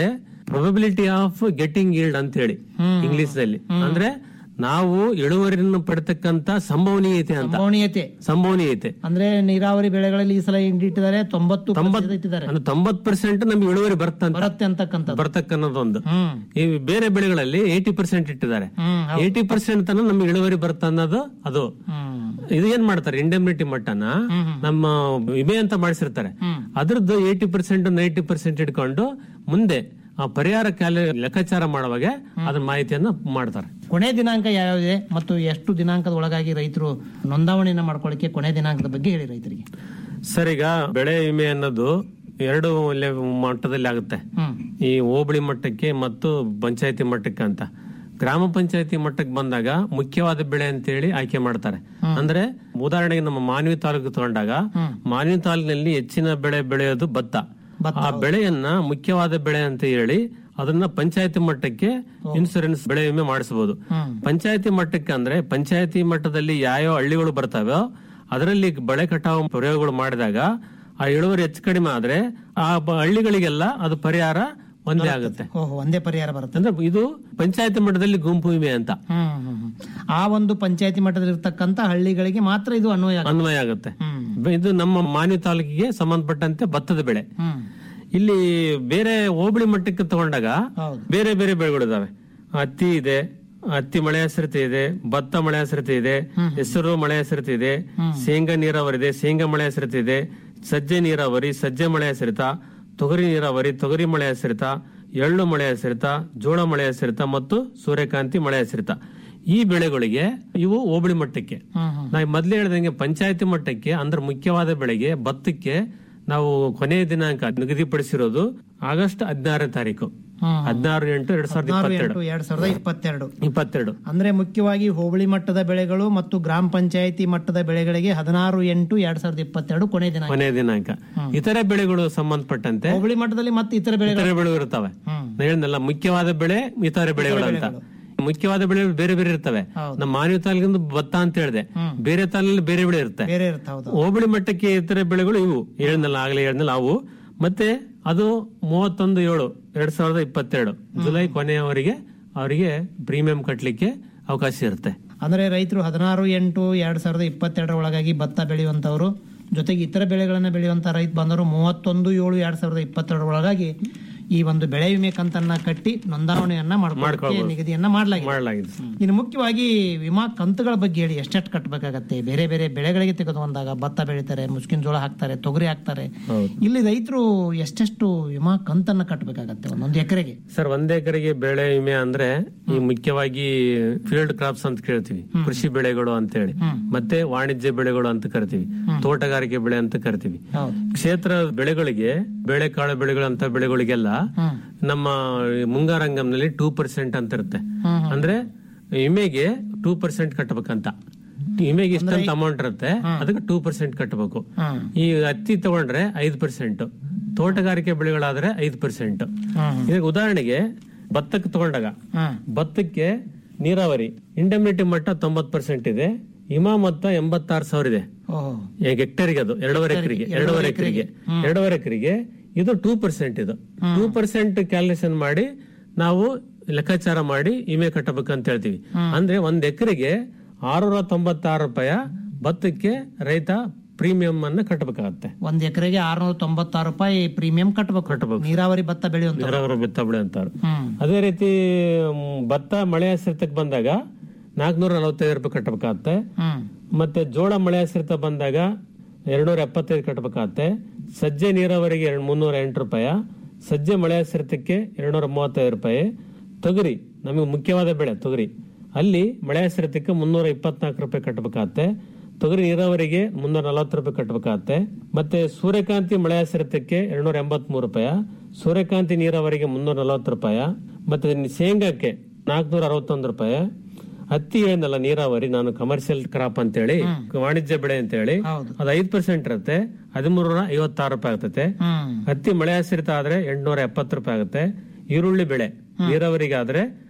ಪ್ರೊಬಬಿಲಿಟಿ ಆಫ್ ಗೆಟಿಂಗ್ ಈಲ್ಡ್ ಅಂತ ಹೇಳಿ ಇಂಗ್ಲಿಷ್ ನಲ್ಲಿ ಅಂದ್ರೆ ನಾವು ಇಳುವರಿಯನ್ನು ಪಡ್ತಕ್ಕಂತ ಸಂಭವನೀಯತೆ ಅಂತ ಸಂಭವನೀಯತೆ ಸಂಭವನೀಯತೆ ಅಂದ್ರೆ ನೀರಾವರಿ ಬೆಳೆಗಳಲ್ಲಿ ಈ ಸಲ ಇಂಡಿಟ್ಟಿದ್ದಾರೆ ತೊಂಬತ್ತು ತೊಂಬತ್ತು ಇಟ್ಟಿದ್ದಾರೆ ಅಂದ್ರೆ ತೊಂಬತ್ ಪರ್ಸೆಂಟ್ ನಮ್ಗೆ ಇಳುವರಿ ಬರ್ತಂತ ಬರುತ್ತೆ ಅಂತಕ್ಕಂಥದ್ದು ಬರ್ತಕ್ಕನ್ನೋದೊಂದು ಹ್ಮ್ ಈ ಬೇರೆ ಬೆಳೆಗಳಲ್ಲಿ ಏಯ್ಟಿ ಪರ್ಸೆಂಟ್ ಇಟ್ಟಿದ್ದಾರೆ ಹ್ಮ್, ಹೌದು. ಏಯ್ಟಿ ಪರ್ಸೆಂಟ್ ತನ ನಮ್ಗೆ ಇಳುವರಿ ಬರುತ್ತ ಅನ್ನೋದು ಅದು ಹ್ಮ್ ಇದು ಏನ್ ಮಾಡ್ತಾರೆ ಇಂಡೆಮ್ನಿಟಿ ಮಟ್ಟನ ನಮ್ಮ ವಿಮೆ ಅಂತ ಮಾಡಿಸಿರ್ತಾರೆ ಅದ್ರದ್ದು ಏಯ್ಟಿ ಪರ್ಸೆಂಟ್ ನೈಂಟಿ ಪರ್ಸೆಂಟ್ ಇಟ್ಕೊಂಡು ಮುಂದೆ ಆ ಪರಿಹಾರ ಕ್ಯಾಲ ಲೆಕ್ಕಾಚಾರ ಮಾಡುವಾಗ ಅದ್ರ ಮಾಹಿತಿಯನ್ನ ಮಾಡ್ತಾರೆ ಕೊನೆ ದಿನಾಂಕ ಯಾವ್ಯಾವಿದೆ ಮತ್ತು ಎಷ್ಟು ದಿನಾಂಕದ ಒಳಗಾಗಿ ರೈತರು ನೋಂದಾವಣೆಯನ್ನ ಮಾಡ್ಕೊಳ್ಳಿಕ್ಕೆ ಕೊನೆ ದಿನಾಂಕದ ಬಗ್ಗೆ ಹೇಳಿ ರೈತರಿಗೆ ಸರ್ ಈಗ ಬೆಳೆ ವಿಮೆ ಅನ್ನೋದು ಎರಡು ಲೆ- ಮಟ್ಟದಲ್ಲಿ ಆಗುತ್ತೆ ಹ್ಮ್ ಈ ಹೋಬಳಿ ಮಟ್ಟಕ್ಕೆ ಮತ್ತು ಪಂಚಾಯತಿ ಮಟ್ಟಕ್ಕೆ ಅಂತ ಗ್ರಾಮ ಪಂಚಾಯತಿ ಮಟ್ಟಕ್ಕೆ ಬಂದಾಗ ಮುಖ್ಯವಾದ ಬೆಳೆ ಅಂತೇಳಿ ಆಯ್ಕೆ ಮಾಡ್ತಾರೆ ಅಂದ್ರೆ ಉದಾಹರಣೆಗೆ ನಮ್ಮ ಮಾನ್ವಿ ತಾಲೂಕು ತಗೊಂಡಾಗ ಮಾನ್ವಿ ತಾಲೂಕಿನಲ್ಲಿ ಹೆಚ್ಚಿನ ಬೆಳೆ ಬೆಳೆಯೋದು ಭತ್ತ ಆ ಬೆಳೆಯನ್ನ ಮುಖ್ಯವಾದ ಬೆಳೆ ಅಂತ ಹೇಳಿ ಅದನ್ನ ಪಂಚಾಯತಿ ಮಟ್ಟಕ್ಕೆ ಇನ್ಸೂರೆನ್ಸ್ ಬೆಳೆ ವಿಮೆ ಮಾಡಿಸಬಹುದು ಪಂಚಾಯತಿ ಮಟ್ಟಕ್ಕೆ ಅಂದ್ರೆ ಪಂಚಾಯತಿ ಮಟ್ಟದಲ್ಲಿ ಯಾವ್ಯಾವ ಹಳ್ಳಿಗಳು ಬರ್ತಾವೋ ಅದರಲ್ಲಿ ಬೆಳೆ ಕಟಾವು ಪ್ರಯೋಗಗಳು ಮಾಡಿದಾಗ ಆ ಇಳುವರಿ ಹೆಚ್ಚು ಕಡಿಮೆ ಆದ್ರೆ ಆ ಬ- ಹಳ್ಳಿಗಳಿಗೆಲ್ಲ ಅದು ಪರಿಹಾರ ಒಂದೇ ಆಗುತ್ತೆ ಓಹೋ ಒಂದೇ ಪರಿಹಾರ ಬರುತ್ತೆ ಅಂದ್ರೆ ಇದು ಪಂಚಾಯತಿ ಮಟ್ಟದಲ್ಲಿ ಗುಂಪು ವಿಮೆ ಅಂತ ಹ್ಮ್ ಹ್ಮ್ ಹ್ಮ್. ಆ ಒಂದು ಪಂಚಾಯತಿ ಮಟ್ಟದಲ್ಲಿ ಇರ್ತಕ್ಕಂತ ಹಳ್ಳಿಗಳಿಗೆ ಮಾತ್ರ ಇದು ಅನ್ವಯ ಆಗುತ್ತೆ. ಅನ್ವಯ ಆಗುತ್ತೆ ಇದು ನಮ್ಮ ಮಾನ್ವಿ ತಾಲೂಕಿಗೆ ಸಂಬಂಧಪಟ್ಟಂತೆ ಭತ್ತದ ಬೆಳೆ ಹ್ಮ್ ಇಲ್ಲಿ ಬೇರೆ ಹೋಬಳಿ ಮಟ್ಟಕ್ಕೆ ತಗೊಂಡಾಗ ಹೌದು. ಬೇರೆ ಬೇರೆ ಬೆಳೆಗಳಿದಾವೆ ಹತ್ತಿ ಇದೆ ಹತ್ತಿ ಮಳೆ ಹೆಸರತೆ ಇದೆ ಭತ್ತ ಮಳೆ ಹೆಸರತೆ ಇದೆ ಹೆಸರು ಮಳೆ ಹೆಸರತೆ ಇದೆ ಶೇಂಗಾ ನೀರಾವರಿ ಇದೆ ಶೇಂಗಾ ಮಳೆ ಹೆಸರತೆ ಇದೆ ಸಜ್ಜೆ ನೀರಾವರಿ ಸಜ್ಜೆ ಮಳೆ ಹೆಸರಿತ ತೊಗರಿ ನೀರಾವರಿ ತೊಗರಿ ಮಳೆ ಹೆಸರಿತ ಎಳ್ಳು ಮಳೆ ಹೆಸರಿತ ಜೋಳ ಮಳೆ ಹೆಸರಿತ ಮತ್ತು ಸೂರ್ಯಕಾಂತಿ ಮಳೆ ಹೆಸರಿತ ಈ ಬೆಳೆಗಳಿಗೆ ಇವು ಹೋಬಳಿ ಮಟ್ಟಕ್ಕೆ ನಾ ಮೊದ್ಲೇ ಹೇಳ್ದಂಗೆ ಪಂಚಾಯತಿ ಮಟ್ಟಕ್ಕೆ ಅಂದ್ರೆ ಮುಖ್ಯವಾದ ಬೆಳೆಗೆ ಭತ್ತಕ್ಕೆ ನಾವು ಕೊನೆಯ ದಿನಾಂಕ ನಿಗದಿಪಡಿಸಿರೋದು ಆಗಸ್ಟ್ ಹದಿನಾರನೇ ತಾರೀಕು ಹ್ಮ್. ಹದಿನಾರು ಎಂಟು ಎರಡ್ ಸಾವಿರದ ಹದಿನಾರು ಇಪ್ಪತ್ತೆರಡು ಎಂಟು ಎರಡ್ ಸಾವಿರದ ಇಪ್ಪತ್ತೆರಡು ಇಪ್ಪತ್ತೆರಡು ಅಂದ್ರೆ ಮುಖ್ಯವಾಗಿ ಹೋಬಳಿ ಮಟ್ಟದ ಬೆಳೆಗಳು ಮತ್ತು ಗ್ರಾಮ ಪಂಚಾಯತಿ ಮಟ್ಟದ ಬೆಳೆಗಳಿಗೆ ಹದಿನಾರು ಎಂಟು ಎರಡ್ ಸಾವಿರದ ಇಪ್ಪತ್ತೆರಡು ಕೊನೆ ದಿನ ಕೊನೆಯ ದಿನಾಂಕ ಇತರೆ ಬೆಳೆಗಳು ಸಂಬಂಧಪಟ್ಟಂತೆ ಹೋಬಳಿ ಮಟ್ಟದಲ್ಲಿ ಮತ್ತೆ ಇತರ ಬೆಳೆಗಳು ಇತರೆ ಬೆಳೆಗಳು ಇರ್ತವೆ ಹ್ಮ್. ನಾ ಹೇಳಿದ್ನಲ್ಲ ಮುಖ್ಯವಾದ ಬೆಳೆ ಇತರೆ ಬೆಳೆಗಳು ಅಂತ ಮುಖ್ಯವಾದ ಬೆಳೆಗಳು ಬೇರೆ ಬೇರೆ ಇರ್ತವೆ ನಮ್ಮ ಮಾನವ ತಾಲೂಕಿಂದ ಭತ್ತ ಅಂತ ಹೇಳಿದೆ ಬೇರೆ ತಾಲೂಕಲ್ಲಿ ಬೇರೆ ಬೆಳೆ ಇರುತ್ತೆ ಬೇರೆ ಇರ್ತಾವ ಹೌದು. ಹೋಬಳಿ ಮಟ್ಟಕ್ಕೆ ಇತರೆ ಬೆಳೆಗಳು ಇವು ಹೇಳಿದ್ನಲ್ಲ ಆಗ್ಲೇ ಹೇಳಿದ್ನಲ್ಲ ಅವು ಮತ್ತೆ ಅದು ಮೂವತ್ತೊಂದು ಏಳು ಎರಡ್ ಸಾವಿರದ ಇಪ್ಪತ್ತೆರಡು ಜುಲೈ ಕೊನೆಯವರೆಗೆ ಅವರಿಗೆ ಪ್ರೀಮಿಯಂ ಕಟ್ಟಲಿಕ್ಕೆ ಅವಕಾಶ ಇರುತ್ತೆ ಅಂದ್ರೆ ರೈತರು ಹದಿನಾರು ಎಂಟು ಎರಡ್ ಸಾವಿರದ ಇಪ್ಪತ್ತೆರಡರ ಒಳಗಾಗಿ ಭತ್ತ ಬೆಳೆಯುವಂತವರು ಜೊತೆಗೆ ಇತರ ಬೆಳೆಗಳನ್ನ ಬೆಳೆಯುವಂತ ರೈತ ಬಂದರು ಮೂವತ್ತೊಂದು ಏಳು ಎರಡ್ ಸಾವಿರದ ಇಪ್ಪತ್ತೆರಡರ ಒಳಗಾಗಿ ಈ ಒಂದು ಬೆಳೆ ವಿಮೆ ಕಂತನ್ನ ಕಟ್ಟಿ ನೋಂದಾವಣೆಯನ್ನ ಮಾಡ್ಕೊಳ್ಳೋಕೆ ಮಾಡ್ಕೊಳ್ಬೋದು. ನಿಗದಿಯನ್ನ ಮಾಡಲಾಗಿದೆ ಮಾಡಲಾಗಿದೆ ಇನ್ನು ಮುಖ್ಯವಾಗಿ ವಿಮಾ ಕಂತುಗಳ ಬಗ್ಗೆ ಹೇಳಿ ಎಷ್ಟೆಷ್ಟು ಕಟ್ಟಬೇಕಾಗತ್ತೆ ಬೇರೆ ಬೇರೆ ಬೆಳೆಗಳಿಗೆ ತೆಗೆದು ಬಂದಾಗ ಭತ್ತ ಬೆಳಿತಾರೆ ಮುಸ್ಕಿನ ಜೋಳ ಹಾಕ್ತಾರೆ ತೊಗರಿ ಹಾಕ್ತಾರೆ ಇಲ್ಲಿ ರೈತರು ಎಷ್ಟೆಷ್ಟು ವಿಮಾ ಕಂತನ್ನ ಕಟ್ಟಬೇಕಾಗತ್ತೆ ಒಂದೊಂದು ಎಕರೆಗೆ ಸರ್ ಒಂದ್ ಎಕರೆಗೆ ಬೆಳೆ ವಿಮೆ ಅಂದ್ರೆ ಈ ಮುಖ್ಯವಾಗಿ ಫೀಲ್ಡ್ ಕ್ರಾಪ್ಸ್ ಅಂತ ಕೇಳ್ತೀವಿ ಕೃಷಿ ಬೆಳೆಗಳು ಅಂತ ಹೇಳಿ ಮತ್ತೆ ವಾಣಿಜ್ಯ ಬೆಳೆಗಳು ಅಂತ ಕರಿತೀವಿ ತೋಟಗಾರಿಕೆ ಬೆಳೆ ಅಂತ ಕರಿತೀವಿ ಕ್ಷೇತ್ರ ಬೆಳೆಗಳಿಗೆ ಬೇಳೆಕಾಳು ಬೆಳೆಗಳಂತ ಬೆಳೆಗಳಿಗೆಲ್ಲ ನಮ್ಮ ಮುಂಗಾರಂಗಂನಲ್ಲಿ ಟೂ ಪರ್ಸೆಂಟ್ ಅಂತ ಇರುತ್ತೆ ಅಂದ್ರೆ ವಿಮೆಗೆ ಟೂ ಪರ್ಸೆಂಟ್ ಕಟ್ಟಬೇಕಂತ ವಿಮೆಗೆ ಇಷ್ಟಂತ ಅಮೌಂಟ್ ಇರುತ್ತೆ ಅದಕ್ಕೆ ಟೂ ಪರ್ಸೆಂಟ್ ಕಟ್ಟಬೇಕು ಈ ಹತ್ತಿ ತಗೊಂಡ್ರೆ ಐದು ಪರ್ಸೆಂಟ್ ತೋಟಗಾರಿಕೆ ಬೆಳೆಗಳಾದ್ರೆ ಐದು ಪರ್ಸೆಂಟ್ ಈಗ ಉದಾಹರಣೆಗೆ ಭತ್ತಕ್ಕೆ ತಗೊಂಡಾಗ ಭತ್ತಕ್ಕೆ ನೀರಾವರಿ ಇಂಡಮ್ನಿಟಿ ಮಟ್ಟ ತೊಂಬತ್ ಪರ್ಸೆಂಟ್ ಇದೆ ಹಿಮ ಮೊತ್ತ ಎಂಬತ್ತಾರು ಸಾವಿರ ಇದೆ ಓಹೋ ಈಗ ಹೆಕ್ಟೇರ್ಗೆ ಅದು ಎರಡೂವರೆ ಎಕರೆಗೆ ಎರಡೂವರೆ ಎಕರೆಗೆ ಎರಡೂವರೆ ಎಕರೆಗೆ ಇದು ಟೂ ಪರ್ಸೆಂಟ್ ಇದು ಟೂ ಪರ್ಸೆಂಟ್ ಕ್ಯಾಲ್ಕುಲೇಷನ್ ಮಾಡಿ ನಾವು ಲೆಕ್ಕಾಚಾರ ಮಾಡಿ ವಿಮೆ ಕಟ್ಟಬೇಕಂತ ಹೇಳ್ತೀವಿ ಅಂದ್ರೆ ಒಂದ್ ಎಕರೆಗೆ ಆರುನೂರ ತೊಂಬತ್ತಾರು ರೂಪಾಯಿ ಭತ್ತಕ್ಕೆ ರೈತ ಪ್ರೀಮಿಯಂ ಅನ್ನ ಕಟ್ಟಬೇಕಾಗತ್ತೆ ಒಂದ್ ಎಕರೆಗೆ ಆರ್ನೂರ ತೊಂಬತ್ತಾರು ರೂಪಾಯಿ ಪ್ರೀಮಿಯಂ ಕಟ್ಟಬೇಕು ಕಟ್ಟಬೇಕು. ನೀರಾವರಿ ಭತ್ತ ಬೆಳೆಯುವಂತ ನೆರವರ ಬಿತ್ತ ಬೆಳೆ ಅಂತಾರೆ ಹ್ಮ್ ಅದೇ ರೀತಿ ಮ್, ಭತ್ತ ಮಳೆ ಹೆಸರಿತಕ್ಕೆ ಬಂದಾಗ ನಾಲ್ಕನೂರ ನಲವತ್ತೈದು ರೂಪಾಯಿ ಕಟ್ಟಬೇಕಾಗತ್ತೆ ಹ್ಮ್ ಮತ್ತೆ ಜೋಳ ಮಳೆ ಹೆಸರಿತ ಬಂದಾಗ ಎರಡ್ನೂರ ಎಪ್ಪತ್ತೈದು ಕಟ್ಟಬೇಕಾಗತ್ತೆ ಸಜ್ಜೆ ನೀರಾವರಿಗೆ ಎರಡ್ ಮುನ್ನೂರ ಎಂಟು ರೂಪಾಯಿ ಸಜ್ಜೆ ಮಳೆ ಹೆಸರಿತಕ್ಕೆ ಎರಡ್ನೂರ ಮೂವತ್ತೈದು ರೂಪಾಯಿ ತೊಗರಿ ನಮಗೆ ಮುಖ್ಯವಾದ ಬೆಳೆ ತೊಗರಿ ಅಲ್ಲಿ ಮಳೆ ಹೆಸರಿತಕ್ಕೆ ಮುನ್ನೂರ ಇಪ್ಪತ್ನಾಲ್ಕು ರೂಪಾಯಿ ಕಟ್ಟಬೇಕಾಗತ್ತೆ ತೊಗರಿ ನೀರಾವರಿಗೆ ಮುನ್ನೂರ ನಲವತ್ತು ರೂಪಾಯಿ ಕಟ್ಟಬೇಕಾಗತ್ತೆ ಮತ್ತೆ ಸೂರ್ಯಕಾಂತಿ ಮಳೆ ಹೆಸರಿತಕ್ಕೆ ಎರಡ್ನೂರ ಎಂಬತ್ ಮೂರು ರೂಪಾಯಿ ಸೂರ್ಯಕಾಂತಿ ನೀರಾವರಿಗೆ ಮುನ್ನೂರ ನಲವತ್ತು ರೂಪಾಯಿ ಮತ್ತೆ ಶೇಂಗಾಕ್ಕೆ ನಾಲ್ಕನೂರ ಅರವತ್ತೊಂದು ರೂಪಾಯಿ ಹತ್ತಿ ಹೇಳಿದ್ನಲ್ಲ ನೀರಾವರಿ ನಾನು ಕಮರ್ಷಿಯಲ್ ಕ್ರಾಪ್ ಅಂತ ಹೇಳಿ ವಾಣಿಜ್ಯ ಬೆಳೆ ಅಂತ ಹೇಳಿ ಅದು ಐದ್ ಪರ್ಸೆಂಟ್ ಇರುತ್ತೆ ಹದಿಮೂರ ಐವತ್ತಾರು ರೂಪಾಯಿ ಆಗ್ತದೆ ಹ್ಮ್ ಹತ್ತಿ ಮಳೆ ಹೆಸರಿತ ಆದ್ರೆ ಎಂಟ್ನೂರ ಎಪ್ಪತ್ತು ರೂಪಾಯಿ ಆಗುತ್ತೆ ಈರುಳ್ಳಿ ಬೆಳೆ ನೀರಾವರಿಗೆ ಆದ್ರೆ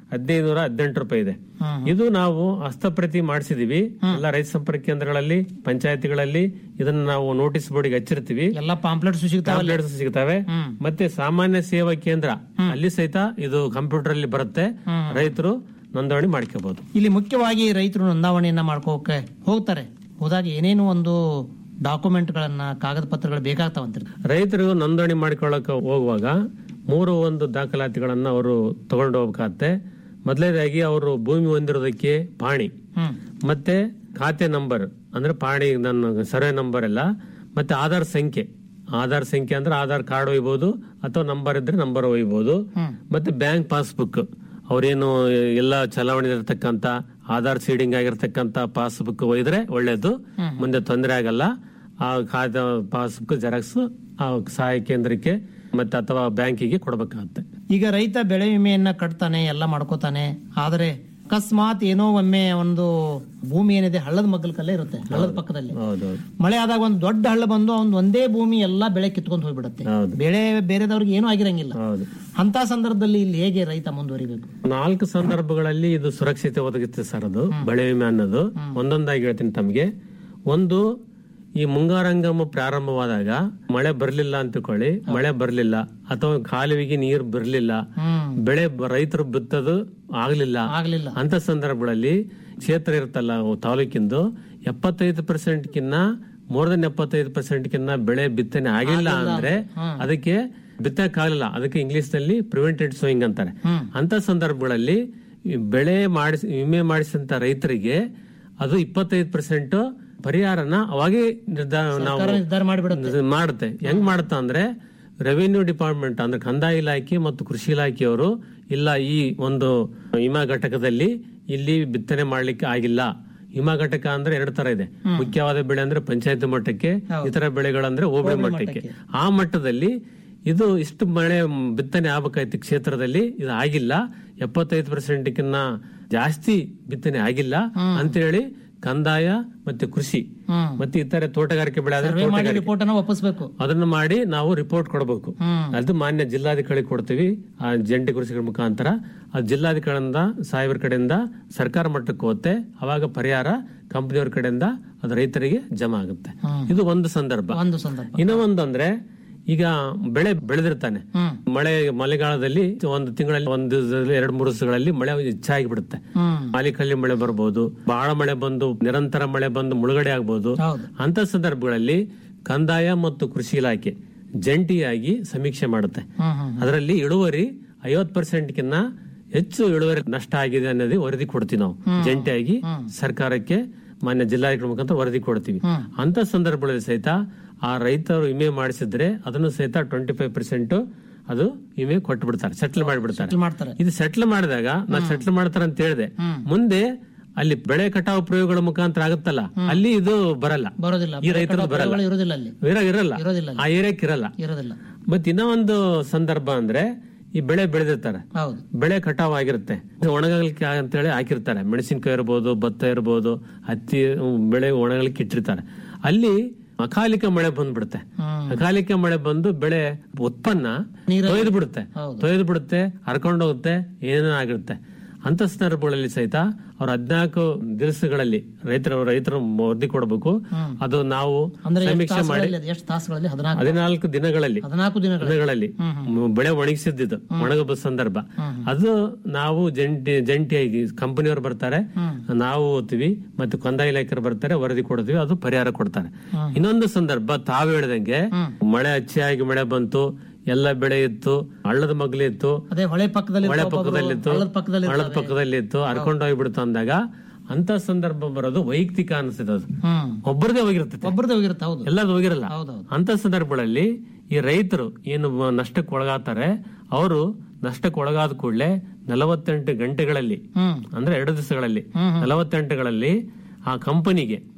ಹದಿನೈದುನೂರ ಹದಿನೆಂಟು ರೂಪಾಯಿ ಇದೆ ಇದು ನಾವು ಹಸ್ತಪ್ರತಿ ಮಾಡಿಸಿದೀವಿ ಎಲ್ಲ ರೈತ ಸಂಪರ್ಕ ಕೇಂದ್ರಗಳಲ್ಲಿ ಪಂಚಾಯತಿಗಳಲ್ಲಿ ಇದನ್ನ ನಾವು ನೋಟಿಸ್ ಬೋರ್ಡಿಗೆ ಹಚ್ಚಿರ್ತೀವಿ ಎಲ್ಲ ಪಾಂಪ್ಲೆಟ್ಸ್ ಸಿಗ್ತಾವಲ್ಲ ಟ್ಯಾಬ್ಲೆಟ್ಸ್ ಸಿಗ್ತವೆ ಮತ್ತೆ ಸಾಮಾನ್ಯ ಸೇವಾ ಕೇಂದ್ರ ಅಲ್ಲಿ ಸಹಿತ ಇದು ಕಂಪ್ಯೂಟರ್ ಅಲ್ಲಿ ಬರುತ್ತೆ ರೈತರು ನೋಂದಣಿ ಮಾಡ್ಕೋಬಹುದು ಇಲ್ಲಿ ಮುಖ್ಯವಾಗಿ ರೈತರು ನೋಂದಾವಣೆಯನ್ನ ಮಾಡ್ಕೋಕೆ ಹೋಗ್ತಾರೆ ಹೋದಾಗ ಏನೇನು ಒಂದು ಡಾಕ್ಯುಮೆಂಟ್ ಗಳನ್ನ ಕಾಗದ ಪತ್ರಗಳು ಬೇಕಾಗ್ತಾವಂತ ರೈತರು ನೋಂದಣಿ ಮಾಡ್ಕೊಳ್ಳಕ್ಕೆ ಹೋಗುವಾಗ ಮೂರು ಒಂದು ದಾಖಲಾತಿಗಳನ್ನ ಅವರು ತಗೊಂಡು ಹೋಗ್ಬೇಕಾಗತ್ತೆ ಮೊದಲನೇದಾಗಿ ಅವರು ಭೂಮಿ ಹೊಂದಿರೋದಕ್ಕೆ ಪಾಣಿ ಮತ್ತೆ ಖಾತೆ ನಂಬರ್ ಅಂದ್ರೆ ಪಾಣಿ ನನ್ನ ಸರ್ವೆ ನಂಬರ್ ಎಲ್ಲ ಮತ್ತೆ ಆಧಾರ್ ಸಂಖ್ಯೆ ಆಧಾರ್ ಸಂಖ್ಯೆ ಅಂದ್ರೆ ಆಧಾರ್ ಕಾರ್ಡ್ ಒಯ್ಬಹುದು ಅಥವಾ ನಂಬರ್ ಇದ್ರೆ ನಂಬರ್ ಒಯ್ಬಹುದು ಮತ್ತೆ ಬ್ಯಾಂಕ್ ಪಾಸ್ಬುಕ್ ಅವ್ರೇನು ಎಲ್ಲ ಚಲಾವಣೆ ಇರತಕ್ಕಂತ ಆಧಾರ್ ಸೀಡಿಂಗ್ ಆಗಿರ್ತಕ್ಕಂತ ಪಾಸ್ಬುಕ್ ಒಯ್ದ್ರೆ ಒಳ್ಳೇದು ಮುಂದೆ ತೊಂದರೆ ಆಗಲ್ಲ ಆ ಖಾತೆ ಪಾಸ್ಬುಕ್ ಜೆರಾಕ್ಸ್ ಆ ಸಹಾಯ ಕೇಂದ್ರಕ್ಕೆ ಮತ್ತೆ ಅಥವಾ ಬ್ಯಾಂಕಿಗೆ ಕೊಡಬೇಕಾಗುತ್ತೆ ಈಗ ರೈತ ಬೆಳೆ ವಿಮೆಯನ್ನ ಕಟ್ತಾನೆ ಎಲ್ಲ ಮಾಡ್ಕೋತಾನೆ ಆದ್ರೆ ಅಕಸ್ಮಾತ್ ಏನೋ ಒಮ್ಮೆ ಒಂದು ಭೂಮಿ ಏನಿದೆ ಹಳ್ಳದ ಮಗ್ಗಲ್ಕಲ್ಲೇ ಇರುತ್ತೆ ಹಳ್ಳದ ಪಕ್ಕದಲ್ಲಿ ಹೌದೌದು ಮಳೆ ಆದಾಗ ಒಂದು ದೊಡ್ಡ ಹಳ್ಳ ಬಂದು ಅವ್ನ್ ಒಂದೇ ಭೂಮಿ ಎಲ್ಲಾ ಬೆಳೆ ಕಿತ್ಕೊಂಡು ಹೋಗ್ಬಿಡುತ್ತೆ ಬೆಳೆ ಬೇರೆದವ್ರಿಗೆ ಏನೂ ಆಗಿರಂಗಿಲ್ಲ ಅಂತ ಸಂದರ್ಭದಲ್ಲಿ ಇಲ್ಲಿ ಹೇಗೆ ರೈತ ಮುಂದುವರಿಬೇಕು ನಾಲ್ಕು ಸಂದರ್ಭಗಳಲ್ಲಿ ಇದು ಸುರಕ್ಷತೆ ಒದಗುತ್ತೆ ಸರ್ ಅದು ಬೆಳೆ ವಿಮೆ ಅನ್ನೋದು ಒಂದೊಂದಾಗಿ ಹೇಳ್ತೀನಿ ತಮಗೆ ಒಂದು ಈ ಮುಂಗಾರಂಗಮ ಪ್ರಾರಂಭವಾದಾಗ ಮಳೆ ಬರ್ಲಿಲ್ಲ ಅಂತ ತಿಳ್ಕೊಳ್ಳಿ ಮಳೆ ಬರ್ಲಿಲ್ಲ ಅಥವಾ ಕಾಲುವೆಗೆ ನೀರು ಬರ್ಲಿಲ್ಲ ಬೆಳೆ ಬ- ರೈತರು ಬಿತ್ತದು ಆಗ್ಲಿಲ್ಲ ಆಗ್ಲಿಲ್ಲ ಅಂತ ಸಂದರ್ಭಗಳಲ್ಲಿ ಕ್ಷೇತ್ರ ಇರುತ್ತಲ್ಲ ಅವು ತಾಲೂಕಿಂದು ಎಪ್ಪತ್ತೈದು ಪರ್ಸೆಂಟ್ ಕಿನ್ನ ಮೋರ್ ದನ್ ಎಪ್ಪತ್ತೈದು ಪರ್ಸೆಂಟ್ ಕಿನ್ನ ಬೆಳೆ ಬಿತ್ತನೆ ಆಗಿಲ್ಲ ಅಂದ್ರೆ ಅದಕ್ಕೆ ಬಿತ್ತಕ್ಕಾಗಲಿಲ್ಲ ಅದಕ್ಕೆ ಇಂಗ್ಲಿಷ್ ನಲ್ಲಿ ಪ್ರಿವೆಂಟೆಡ್ ಸೋಯಿಂಗ್ ಅಂತಾರೆ ಅಂತ ಸಂದರ್ಭಗಳಲ್ಲಿ ಈ ಬೆಳೆ ಮಾಡಿಸಿ ವಿಮೆ ಮಾಡಿಸಿದಂತ ರೈತರಿಗೆ ಅದು ಇಪ್ಪತ್ತೈದು ಪರ್ಸೆಂಟ್ ಪರಿಹಾರನ ಅವಾಗೇ ನಿರ್ಧಾರ ನಾವು ನಿರ್ಧಾರ ಮಾಡಿಬಿಡುತ್ತೆ ಮಾಡುತ್ತೆ ಹೆಂಗ್ ಮಾಡುತ್ತ ಅಂದ್ರೆ ರೆವಿನ್ಯೂ ಡಿಪಾರ್ಟ್ಮೆಂಟ್ ಅಂದ್ರೆ ಕಂದಾಯ ಇಲಾಖೆ ಮತ್ತು ಕೃಷಿ ಇಲಾಖೆಯವರು ಇಲ್ಲ ಈ ಒಂದು ಹಿಮ ಘಟಕದಲ್ಲಿ ಇಲ್ಲಿ ಬಿತ್ತನೆ ಮಾಡ್ಲಿಕ್ಕೆ ಆಗಿಲ್ಲ ಹಿಮ ಘಟಕ ಅಂದ್ರೆ ಎರಡು ತರ ಇದೆ ಮುಖ್ಯವಾದ ಬೆಳೆ ಅಂದ್ರೆ ಪಂಚಾಯತ್ ಮಟ್ಟಕ್ಕೆ ಇತರ ಬೆಳೆಗಳಂದ್ರೆ ಹೋಬಳಿ ಮಟ್ಟಕ್ಕೆ ಆ ಮಟ್ಟದಲ್ಲಿ ಇದು ಇಷ್ಟು ಮಳೆ ಬಿತ್ತನೆ ಆಗ್ಬೇಕಾಯ್ತು ಕ್ಷೇತ್ರದಲ್ಲಿ ಇದು ಆಗಿಲ್ಲ ಎಪ್ಪತ್ತೈದು ಪರ್ಸೆಂಟ್ಕಿನ್ನ ಜಾಸ್ತಿ ಬಿತ್ತನೆ ಆಗಿಲ್ಲ ಅಂತೇಳಿ ಕಂದಾಯ ಮತ್ತೆ ಕೃಷಿ ಮತ್ತೆ ಇತರೆ ತೋಟಗಾರಿಕೆ ಬೆಳೆ ಆದ್ರೆ ಸರ್ವೆ ಮಾಡಿ ತೋಟಗಾರಿಕೆ ರಿಪೋರ್ಟ್ ಅನ್ನ ಒಪ್ಪಿಸ್ಬೇಕು ಅದನ್ನ ಮಾಡಿ ನಾವು ರಿಪೋರ್ಟ್ ಕೊಡಬೇಕು ಅದು ಮಾನ್ಯ ಜಿಲ್ಲಾಧಿಕಾರಿ ಕೊಡ್ತೀವಿ ಆ ಜಂಟಿ ಕೃಷಿಗಳ ಮುಖಾಂತರ ಆ ಜಿಲ್ಲಾಧಿಕಾರಿಯಿಂದ ಸಾಹೇಬರ ಕಡೆಯಿಂದ ಸರ್ಕಾರ ಮಟ್ಟಕ್ಕೆ ಹೋಗುತ್ತೆ ಅವಾಗ ಪರಿಹಾರ ಕಂಪನಿಯವ್ರ ಕಡೆಯಿಂದ ಅದು ರೈತರಿಗೆ ಜಮಾ ಆಗುತ್ತೆ ಇದು ಒಂದು ಸಂದರ್ಭ ಒಂದು ಸಂದರ್ಭ ಇನ್ನೂ ಒಂದು ಅಂದ್ರೆ ಈಗ ಬೆಳೆ ಬೆಳೆದಿರ್ತಾನೆ ಮಳೆ ಮಳೆಗಾಲದಲ್ಲಿ ಒಂದು ತಿಂಗಳಲ್ಲಿ ಒಂದು ದಿವಸದಲ್ಲಿ ಎರಡು ಮೂರು ದಿವಸಗಳಲ್ಲಿ ಮಳೆ ಹೆಚ್ಚಾಗಿ ಬಿಡುತ್ತೆ ಮಾಲಿಕಲ್ಲಿ ಮಳೆ ಬರಬಹುದು ಬಹಳ ಮಳೆ ಬಂದು ನಿರಂತರ ಮಳೆ ಬಂದು ಮುಳುಗಡೆ ಆಗ್ಬಹುದು ಅಂತ ಸಂದರ್ಭಗಳಲ್ಲಿ ಕಂದಾಯ ಮತ್ತು ಕೃಷಿ ಇಲಾಖೆ ಜಂಟಿಯಾಗಿ ಸಮೀಕ್ಷೆ ಮಾಡುತ್ತೆ ಅದರಲ್ಲಿ ಇಳುವರಿ ಐವತ್ ಪರ್ಸೆಂಟ್ ಕಿನ್ನ ಹೆಚ್ಚು ಇಳುವರಿ ನಷ್ಟ ಆಗಿದೆ ಅನ್ನೋದು ವರದಿ ಕೊಡ್ತೀವಿ ನಾವು ಜಂಟಿಯಾಗಿ ಸರ್ಕಾರಕ್ಕೆ ಮಾನ್ಯ ಜಿಲ್ಲಾಧಿಕಾರಿ ಮುಖಾಂತರ ವರದಿ ಕೊಡ್ತೀವಿ ಅಂತ ಸಂದರ್ಭಗಳಲ್ಲಿ ಸಹಿತ ಆ ರೈತರು ವಿಮೆ ಮಾಡಿಸಿದ್ರೆ ಅದನ್ನು ಸಹಿತ ಟ್ವೆಂಟಿ ಫೈವ್ ಪರ್ಸೆಂಟ್ ಅದು ವಿಮೆ ಕೊಟ್ಟು ಬಿಡ್ತಾರೆ ಸೆಟ್ಲ್ ಮಾಡಿಬಿಡ್ತಾರೆ ಮಾಡ್ತಾರೆ ಇದು ಸೆಟ್ಲ್ ಮಾಡಿದಾಗ ನಾ ಸೆಟ್ಲ್ ಮಾಡ್ತಾರೆ ಅಂತ ಹೇಳಿದೆ ಮುಂದೆ ಅಲ್ಲಿ ಬೆಳೆ ಕಟಾವು ಪ್ರಯೋಗಗಳ ಮುಖಾಂತರ ಆಗುತ್ತಲ್ಲ ಅಲ್ಲಿ ಇದು ಬರಲ್ಲ ಬರೋದಿಲ್ಲ ಈ ರೈತರು ಬರಲ್ಲ ಬೆಳೆಗಳು ಇರೋದಿಲ್ಲ ಅಲ್ಲಿ ಇರ- ಇರಲ್ಲ ಇರೋದಿಲ್ಲ ಆ ಏರಿಯಾಕ್ ಇರಲ್ಲ ಇರೋದಿಲ್ಲ ಮತ್ತೆ ಇನ್ನೂ ಒಂದು ಸಂದರ್ಭ ಅಂದ್ರೆ ಈ ಬೆಳೆ ಬೆಳೆದಿರ್ತಾರೆ ಹೌದು ಬೆಳೆ ಕಟಾವ್ ಆಗಿರುತ್ತೆ ಒಣಗಲಿಕ್ಕೆ ಅಂತೇಳಿ ಹಾಕಿರ್ತಾರೆ ಮೆಣಸಿನಕಾಯಿ ಇರ್ಬೋದು ಭತ್ತ ಇರ್ಬೋದು ಹತ್ತಿ ಹ್ಮ್, ಬೆಳೆ ಒಣಗಲಿಕ್ಕೆ ಇಟ್ಟಿರ್ತಾರೆ ಅಲ್ಲಿ ಅಕಾಲಿಕ ಮಳೆ ಬಂದ್ಬಿಡುತ್ತೆ ಅಕಾಲಿಕ ಮಳೆ ಬಂದು ಬೆಳೆ ಉತ್ಪನ್ನ ತೊಯ್ದು ಬಿಡುತ್ತೆ ತೊಯ್ದು ಬಿಡುತ್ತೆ ಹರ್ಕೊಂಡು ಹೋಗುತ್ತೆ ಏನೇನೋ ಆಗಿರುತ್ತೆ ಅಂತ ಸಂದರ್ಭಗಳಲ್ಲಿ ಸಹಿತ ಅವ್ರ ಹದಿನಾಲ್ಕು ದಿವಸಗಳಲ್ಲಿ ರೈತರ ರೈತರು ವರದಿ ಕೊಡಬೇಕು ಅದು ನಾವು ಅಂದ್ರೆ ಎಷ್ಟು ಸಮೀಕ್ಷೆ ಮಾಡಿ ತಾಸುಗಳಲ್ಲಿ ಅದು? ಎಷ್ಟು ತಾಸುಗಳಲ್ಲಿ ಹದಿನಾಲ್ಕು ಹದಿನಾಲ್ಕು ದಿನಗಳಲ್ಲಿ ಹದಿನಾಲ್ಕು ದಿನಗಳು ದಿನಗಳಲ್ಲಿ ಮ್, ಬೆಳೆ ಒಣಗಿಸಿದ್ದು ಒಣಗಬ ಸಂದರ್ಭ ಅದು ನಾವು ಜಂಟಿ ಜಂಟಿಯಾಗಿ ಕಂಪನಿಯವರು ಬರ್ತಾರೆ ನಾವು ಓದ್ತೀವಿ ಮತ್ತೆ ಕಂದಾಯ ಇಲಾಖೆಯವರು ಬರ್ತಾರೆ ವರದಿ ಕೊಡ್ತೀವಿ ಅದು ಪರಿಹಾರ ಕೊಡ್ತಾರೆ ಇನ್ನೊಂದು ಸಂದರ್ಭ ತಾವು ಹೇಳ್ದಂಗೆ ಮಳೆ ಹೆಚ್ಚಾಗಿ ಮಳೆ ಬಂತು ಎಲ್ಲ ಬೆಳೆ ಇತ್ತು ಹಳ್ಳದ ಮಗ್ಲಿ ಇತ್ತು ಅದೇ ಹೊಳೆ ಪಕ್ಕದಲ್ಲಿ ಹೊಳೆ ಒಬ್ಬೊಬ್ರು ಪಕ್ಕದಲ್ಲಿ ಇತ್ತು ಹಳ್ಳದ ಪಕ್ಕದಲ್ಲಿ ಹಳ್ಳದ ಪಕ್ಕದಲ್ಲಿ ಇತ್ತು ಹರ್ಕೊಂಡು ಹೋಗ್ಬಿಡ್ತು ಅಂದಾಗ ಅಂತ ಸಂದರ್ಭ ಬರೋದು ವೈಯಕ್ತಿಕ ಅನಿಸ್ತದೆ ಅದು ಹ್ಮ್ ಒಬ್ಬರದೇ ಹೋಗಿರ್ತದೆ ಒಬ್ಬರದೇ ಹೋಗಿರುತ್ತೆ ಹೌದು ಎಲ್ಲದು ಹೋಗಿರಲ್ಲ ಹೌದೌದು ಅಂತ ಸಂದರ್ಭಗಳಲ್ಲಿ ಈ ರೈತರು ಏನು ಮ- ನಷ್ಟಕ್ಕೆ ಒಳಗಾತಾರೆ ಅವರು ನಷ್ಟಕ್ಕೆ ಒಳಗಾದ ಕೂಡಲೇ ನಲವತ್ತೆಂಟು ಗಂಟೆಗಳಲ್ಲಿ ಹ್ಮ್ ಅಂದ್ರೆ ಎರಡು ದಿವಸಗಳಲ್ಲಿ ನಲವತ್ತೆಂಟುಗಳಲ್ಲಿ ಆ ಕಂಪನಿಗೆ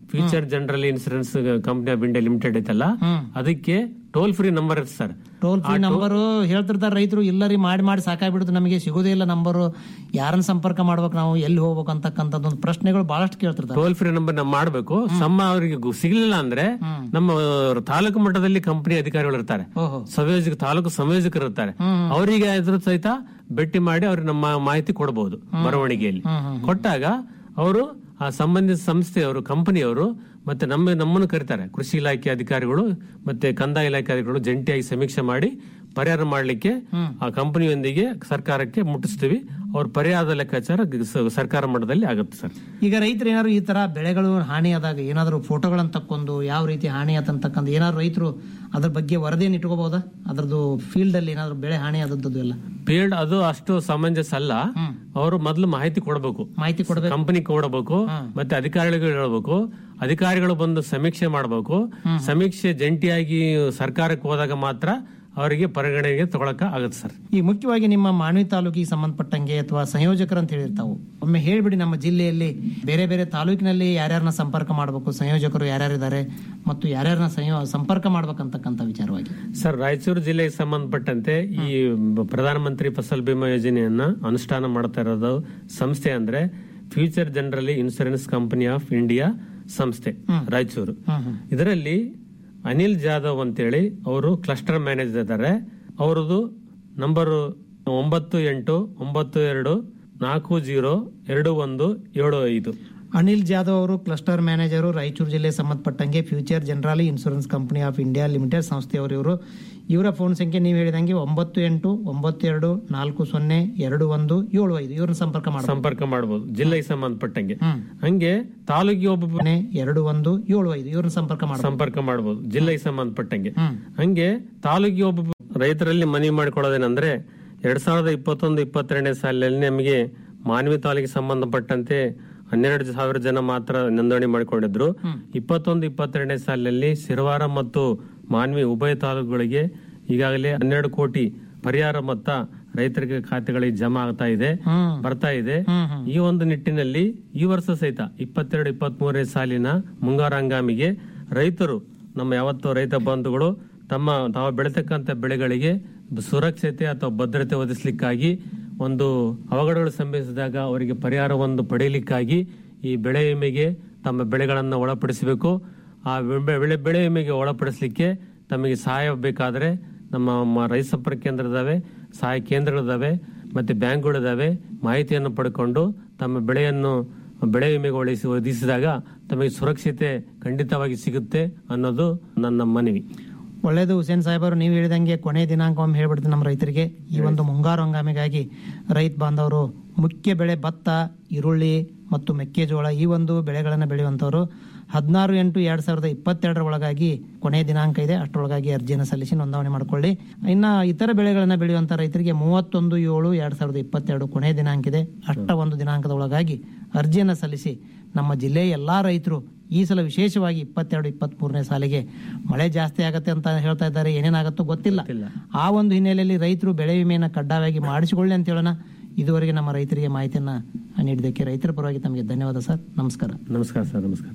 future general insurance company of India limited ಐತಲ್ಲ ಅದಕ್ಕೆ ಟೋಲ್ ಫ್ರೀ ನಂಬರ್ ಇರುತ್ತೆ ಸರ್ ಟೋಲ್ ಫ್ರೀ ನಂಬರ್ ಹೇಳ್ತಿರ್ತಾರೆ ರೈತರು ಇಲ್ಲ ರೀ ಮಾಡಿ ಮಾಡಿ ಸಾಕಾಗ್ಬಿಡುತ್ತೆ ನಮಗೆ ಸಿಗೋದೇ ಇಲ್ಲ ನಂಬರು ಯಾರನ್ನ ಸಂಪರ್ಕ ಮಾಡ್ಬೇಕು ನಾವು ಎಲ್ಲಿ ಹೋಗ್ಬೇಕು ಅಂತಕ್ಕಂಥದ್ದು ಒಂದು ಪ್ರಶ್ನೆಗಳು ಬಹಳಷ್ಟು ಕೇಳ್ತಿರ್ತಾರೆ ಟೋಲ್ ಫ್ರೀ ನಂಬರ್ ನಾವು ಮಾಡಬೇಕು ಸಮ ಅವರಿಗೆ ಗು- ಸಿಗ್ಲಿಲ್ಲ ಅಂದ್ರೆ ನಮ್ಮ ತಾಲೂಕು ಮಟ್ಟದಲ್ಲಿ ಕಂಪನಿ ಅಧಿಕಾರಿಗಳು ಇರ್ತಾರೆ ಓಹೋ. ಸಂಯೋಜಕ ತಾಲೂಕು ಸಂಯೋಜಕರು ಇರ್ತಾರೆ ಅವರಿಗೆ ಅದ್ರ ಸಹಿತ ಭೇಟಿ ಮಾಡಿ ಅವ್ರಿಗೆ ನಮ್ಮ ಮಾಹಿತಿ ಕೊಡಬಹುದು ಬರವಣಿಗೆಯಲ್ಲಿ ಕೊಟ್ಟಾಗ ಅವರು ಆ ಸಂಬಂಧಿತ ಸಂಸ್ಥೆಯವರು ಕಂಪನಿಯವರು ಮತ್ತೆ ನಮ್ಮ ನಮ್ಮನ್ನು ಕರೀತಾರೆ ಕೃಷಿ ಇಲಾಖೆ ಅಧಿಕಾರಿಗಳು ಮತ್ತೆ ಕಂದಾಯ ಇಲಾಖೆ ಅಧಿಕಾರಿಗಳು ಜಂಟಿಯಾಗಿ ಸಮೀಕ್ಷೆ ಮಾಡಿ ಪರಿಹಾರ ಮಾಡಲಿಕ್ಕೆ ಆ ಕಂಪನಿಯೊಂದಿಗೆ ಸರ್ಕಾರಕ್ಕೆ ಮುಟ್ಟಿಸ್ತೀವಿ ಅವ್ರ ಪರಿಹಾರದ ಲೆಕ್ಕಾಚಾರ ಸ- ಸರ್ಕಾರ ಮಟ್ಟದಲ್ಲಿ ಆಗುತ್ತೆ ಸರ್ ಈಗ ರೈತರು ಏನಾದ್ರು ಈ ತರ ಬೆಳೆಗಳು ಹಾನಿ ಆದಾಗ ಏನಾದ್ರು ಫೋಟೋಗಳನ್ನ ತಕ್ಕೊಂಡು ಯಾವ ರೀತಿ ಹಾನಿ ಆತಂತಕ್ಕಂಥ ಏನಾದ್ರು ರೈತರು ಅದ್ರ ಬಗ್ಗೆ ವರದಿಯನ್ನು ಇಟ್ಕೋಬಹುದಾ ಅದ್ರದ್ದು ಫೀಲ್ಡ್ ಅಲ್ಲಿ ಏನಾದ್ರು ಬೆಳೆ ಹಾನಿ ಆದದ್ದು ಎಲ್ಲ ಫೀಲ್ಡ್ ಅದು ಅಷ್ಟು ಸಮಂಜಸ ಅಲ್ಲ ಅವರು ಮೊದಲು ಮಾಹಿತಿ ಕೊಡಬೇಕು ಮಾಹಿತಿ ಕೊಡಬೇಕು ಕಂಪನಿ ಕೊಡಬೇಕು ಮತ್ತೆ ಅಧಿಕಾರಿಗಳಿಗೆ ಹೇಳಬೇಕು ಅಧಿಕಾರಿಗಳು ಬಂದು ಸಮೀಕ್ಷೆ ಮಾಡಬೇಕು ಸಮೀಕ್ಷೆ ಜಂಟಿಯಾಗಿ ಸರ್ಕಾರಕ್ಕೆ ಹೋದಾಗ ಮಾತ್ರ ಅವರಿಗೆ ಪರಿಗಣನೆಗೆ ತಗೊಳಕ ಆಗುತ್ತೆ ಸರ್ ಈ ಮುಖ್ಯವಾಗಿ ನಿಮ್ಮ ಮಾನ್ವಿ ತಾಲೂಕಿಗೆ ಸಂಬಂಧಪಟ್ಟಂಗೆ ಅಥವಾ ಸಂಯೋಜಕರು ಅಂತ ಹೇಳಿರ್ತಾವು ಒಮ್ಮೆ ಹೇಳ್ಬಿಡಿ ನಮ್ಮ ಜಿಲ್ಲೆಯಲ್ಲಿ ಬೇರೆ ಬೇರೆ ತಾಲೂಕಿನಲ್ಲಿ ಯಾರ್ಯಾರನ್ನ ಸಂಪರ್ಕ ಮಾಡಬೇಕು ಸಂಯೋಜಕರು ಯಾರ್ಯಾರಿದ್ದಾರೆ ಮತ್ತು ಯಾರ್ಯಾರನ್ನ ಸಂಯೋ ಸಂಪರ್ಕ ಮಾಡ್ಬೇಕಂತಕ್ಕಂಥ ವಿಚಾರವಾಗಿ ಸರ್ ರಾಯಚೂರು ಜಿಲ್ಲೆಗೆ ಸಂಬಂಧಪಟ್ಟಂತೆ ಈ ಬ- ಪ್ರಧಾನಮಂತ್ರಿ ಫಸಲ್ ಬಿಮಾ ಯೋಜನೆಯನ್ನ ಅನುಷ್ಠಾನ ಮಾಡ್ತಾ ಇರೋದು ಸಂಸ್ಥೆ ಅಂದ್ರೆ future Generali insurance company of India ಸಂಸ್ಥೆ ರಾಯಚೂರು ಇದರಲ್ಲಿ ಅನಿಲ್ ಜಾಧವ್ ಅಂತೇಳಿ ಅವರು ಕ್ಲಸ್ಟರ್ ಮ್ಯಾನೇಜರ್ ಇದ್ದಾರೆ ಅವರದು ನಂಬರು ಒಂಬತ್ತು ಎಂಟು ಒಂಬತ್ತು ಎರಡು ನಾಲ್ಕು ಜೀರೋ ಎರಡು ಒಂದು ಏಳು ಐದು ಅನಿಲ್ ಜಾಧವ್ ಅವರು ಕ್ಲಸ್ಟರ್ ಮ್ಯಾನೇಜರು ರಾಯಚೂರು ಜಿಲ್ಲೆ ಸಂಬಂಧಪಟ್ಟಂಗೆ future Generali insurance company of India limited ಸಂಸ್ಥೆಯವರು ಇವರು ಇವರ ಫೋನ್ ಸಂಖ್ಯೆ ನೀವು ಹೇಳಿದಂಗೆ ಒಂಬತ್ತು ಎಂಟು ಒಂಬತ್ತು ಎರಡು ನಾಲ್ಕು ಸೊನ್ನೆ ಎರಡು ಒಂದು ಏಳು ಐದು ಇವ್ರನ್ನ ಸಂಪರ್ಕ ಮಾಡಬಹುದು ಸಂಪರ್ಕ ಮಾಡಬಹುದು ಜಿಲ್ಲೆಗೆ ಸಂಬಂಧಪಟ್ಟಂಗೆ ಹಂಗೆ ತಾಲೂಕಿಗೆ ಒಬ್ಬ ಎರಡು ಒಂದು ಏಳು ಐದು ಇವ್ರನ್ನ ಸಂಪರ್ಕ ಮಾಡಬಹುದು ಸಂಪರ್ಕ ಮಾಡಬಹುದು ಜಿಲ್ಲೆಗೆ ಸಂಬಂಧಪಟ್ಟಂಗೆ ಹಂಗೆ ತಾಲೂಕಿಗೆ ಒಬ್ಬ ರೈತರಲ್ಲಿ ಮನವಿ ಮಾಡಿಕೊಳ್ಳೋದೇನಂದ್ರೆ ಎರಡ್ ಸಾವಿರದ ಇಪ್ಪತ್ತೊಂದು ಇಪ್ಪತ್ತೆರಡನೇ ಸಾಲಿನಲ್ಲಿ ನಮಗೆ ಮಾನವಿ ತಾಲೂಕಿಗೆ ಸಂಬಂಧಪಟ್ಟಂತೆ ಹನ್ನೆರಡು ಸಾವಿರ ಜನ ಮಾತ್ರ ನೋಂದಣಿ ಮಾಡಿಕೊಂಡಿದ್ರು ಇಪ್ಪತ್ತೊಂದು ಇಪ್ಪತ್ತೆರಡನೇ ಸಾಲಿನಲ್ಲಿ ಸಿರವಾರ ಮತ್ತು ಮಾನ್ವಿ ಉಭಯ ತಾಲೂಕುಗಳಿಗೆ ಈಗಾಗಲೇ ಹನ್ನೆರಡು ಕೋಟಿ ಪರಿಹಾರ ಮೊತ್ತ ರೈತರಿಗೆ ಖಾತೆಗಳಿಗೆ ಜಮಾ ಆಗ್ತಾ ಇದೆ ಬರ್ತಾ ಇದೆ ಈ ಒಂದು ನಿಟ್ಟಿನಲ್ಲಿ ಈ ವರ್ಷ ಸಹಿತ ಇಪ್ಪತ್ತೆರಡು ಇಪ್ಪತ್ತ್ ಮೂರನೇ ಸಾಲಿನ ಮುಂಗಾರು ಹಂಗಾಮಿಗೆ ರೈತರು ನಮ್ಮ ಯಾವತ್ತೂ ರೈತ ಬಂಧುಗಳು ತಮ್ಮ ತಾವು ಬೆಳೆತಕ್ಕಂತ ಬೆಳೆಗಳಿಗೆ ಸುರಕ್ಷತೆ ಅಥವಾ ಭದ್ರತೆ ಒದಗಿಸಲಿಕ್ಕಾಗಿ ಒಂದು ಅವಘಡಗಳು ಸಂಭವಿಸಿದಾಗ ಅವರಿಗೆ ಪರಿಹಾರವನ್ನು ಪಡೆಯಲಿಕ್ಕಾಗಿ ಈ ಬೆಳೆ ವಿಮೆಗೆ ತಮ್ಮ ಬೆಳೆಗಳನ್ನು ಒಳಪಡಿಸಬೇಕು ಆ ಬೆಳೆ ಬೆಳೆ ಬೆಳೆ ವಿಮೆಗೆ ಒಳಪಡಿಸಲಿಕ್ಕೆ ತಮಗೆ ಸಹಾಯ ಬೇಕಾದರೆ ನಮ್ಮ ಮ- ರೈತ ಸಂಪರ್ಕ ಕೇಂದ್ರ ಇದಾವೆ ಸಹಾಯ ಕೇಂದ್ರಗಳಿದಾವೆ ಮತ್ತೆ ಬ್ಯಾಂಕ್ಗಳಿದಾವೆ ಮಾಹಿತಿಯನ್ನು ಪಡ್ಕೊಂಡು ತಮ್ಮ ಬೆಳೆಯನ್ನು ಬೆಳೆ ವಿಮೆಗೆ ಒಳಿಸಿ ಒದಗಿಸಿದಾಗ ತಮಗೆ ಸುರಕ್ಷತೆ ಖಂಡಿತವಾಗಿ ಸಿಗುತ್ತೆ ಅನ್ನೋದು ನನ್ನ ಮನವಿ ಒಳ್ಳೇದು ಹುಸೇನ್ ಸಾಹೇಬರು ನೀವು ಹೇಳಿದಂಗೆ ಕೊನೆ ದಿನಾಂಕ ಒಮ್ಮೆ ಹೇಳ್ಬಿಡ್ತೀನಿ ನಮ್ಮ ರೈತರಿಗೆ ಈ ಒಂದು ಮುಂಗಾರು ಹಂಗಾಮಿಗಾಗಿ ರೈತ ಬಾಂಧವರು ಮುಖ್ಯ ಬೆಳೆ ಭತ್ತ ಈರುಳ್ಳಿ ಮತ್ತು ಮೆಕ್ಕೆಜೋಳ ಈ ಒಂದು ಬೆಳೆಗಳನ್ನು ಬೆಳೆಯುವಂಥವ್ರು ಹದಿನಾರು ಎಂಟು ಎರಡ್ ಸಾವಿರದ ಇಪ್ಪತ್ತೆರಡರ ಒಳಗಾಗಿ ಕೊನೆ ದಿನಾಂಕ ಇದೆ ಅಷ್ಟರೊಳಗಾಗಿ ಅರ್ಜಿಯನ್ನು ಸಲ್ಲಿಸಿ ನೋಂದಣಿ ಮಾಡಿಕೊಳ್ಳಿ ಇನ್ನ ಇತರ ಬೆಳೆಗಳನ್ನು ಬೆಳೆಯುವಂಥ ರೈತರಿಗೆ ಮೂವತ್ತೊಂದು ಏಳು ಎರಡ್ ಸಾವಿರದ ಇಪ್ಪತ್ತೆರಡು ಕೊನೆ ದಿನಾಂಕ ಇದೆ ಅಷ್ಟ ಒಂದು ದಿನಾಂಕದ ಒಳಗಾಗಿ ಅರ್ಜಿಯನ್ನು ಸಲ್ಲಿಸಿ ನಮ್ಮ ಜಿಲ್ಲೆಯ ಎಲ್ಲಾ ರೈತರು ಈ ಸಲ ವಿಶೇಷವಾಗಿ ಇಪ್ಪತ್ತೆರಡು ಇಪ್ಪತ್ತ್ ಮೂರನೇ ಸಾಲಿಗೆ ಮಳೆ ಜಾಸ್ತಿ ಆಗತ್ತೆ ಅಂತ ಹೇಳ್ತಾ ಇದ್ದಾರೆ ಏನೇನಾಗತ್ತೋ ಗೊತ್ತಿಲ್ಲ ಆ ಒಂದು ಹಿನ್ನೆಲೆಯಲ್ಲಿ ರೈತರು ಬೆಳೆ ವಿಮೆಯನ್ನು ಕಡ್ಡಾಯವಾಗಿ ಮಾಡಿಸಿಕೊಳ್ಳಿ ಅಂತ ಹೇಳೋಣ ಇದುವರೆಗೆ ನಮ್ಮ ರೈತರಿಗೆ ಮಾಹಿತಿಯನ್ನ ನೀಡಿದ್ದಕ್ಕೆ ರೈತರ ಪರವಾಗಿ ತಮಗೆ ಧನ್ಯವಾದ ಸರ್ ನಮಸ್ಕಾರ ನಮಸ್ಕಾರ ಸರ್ ನಮಸ್ಕಾರ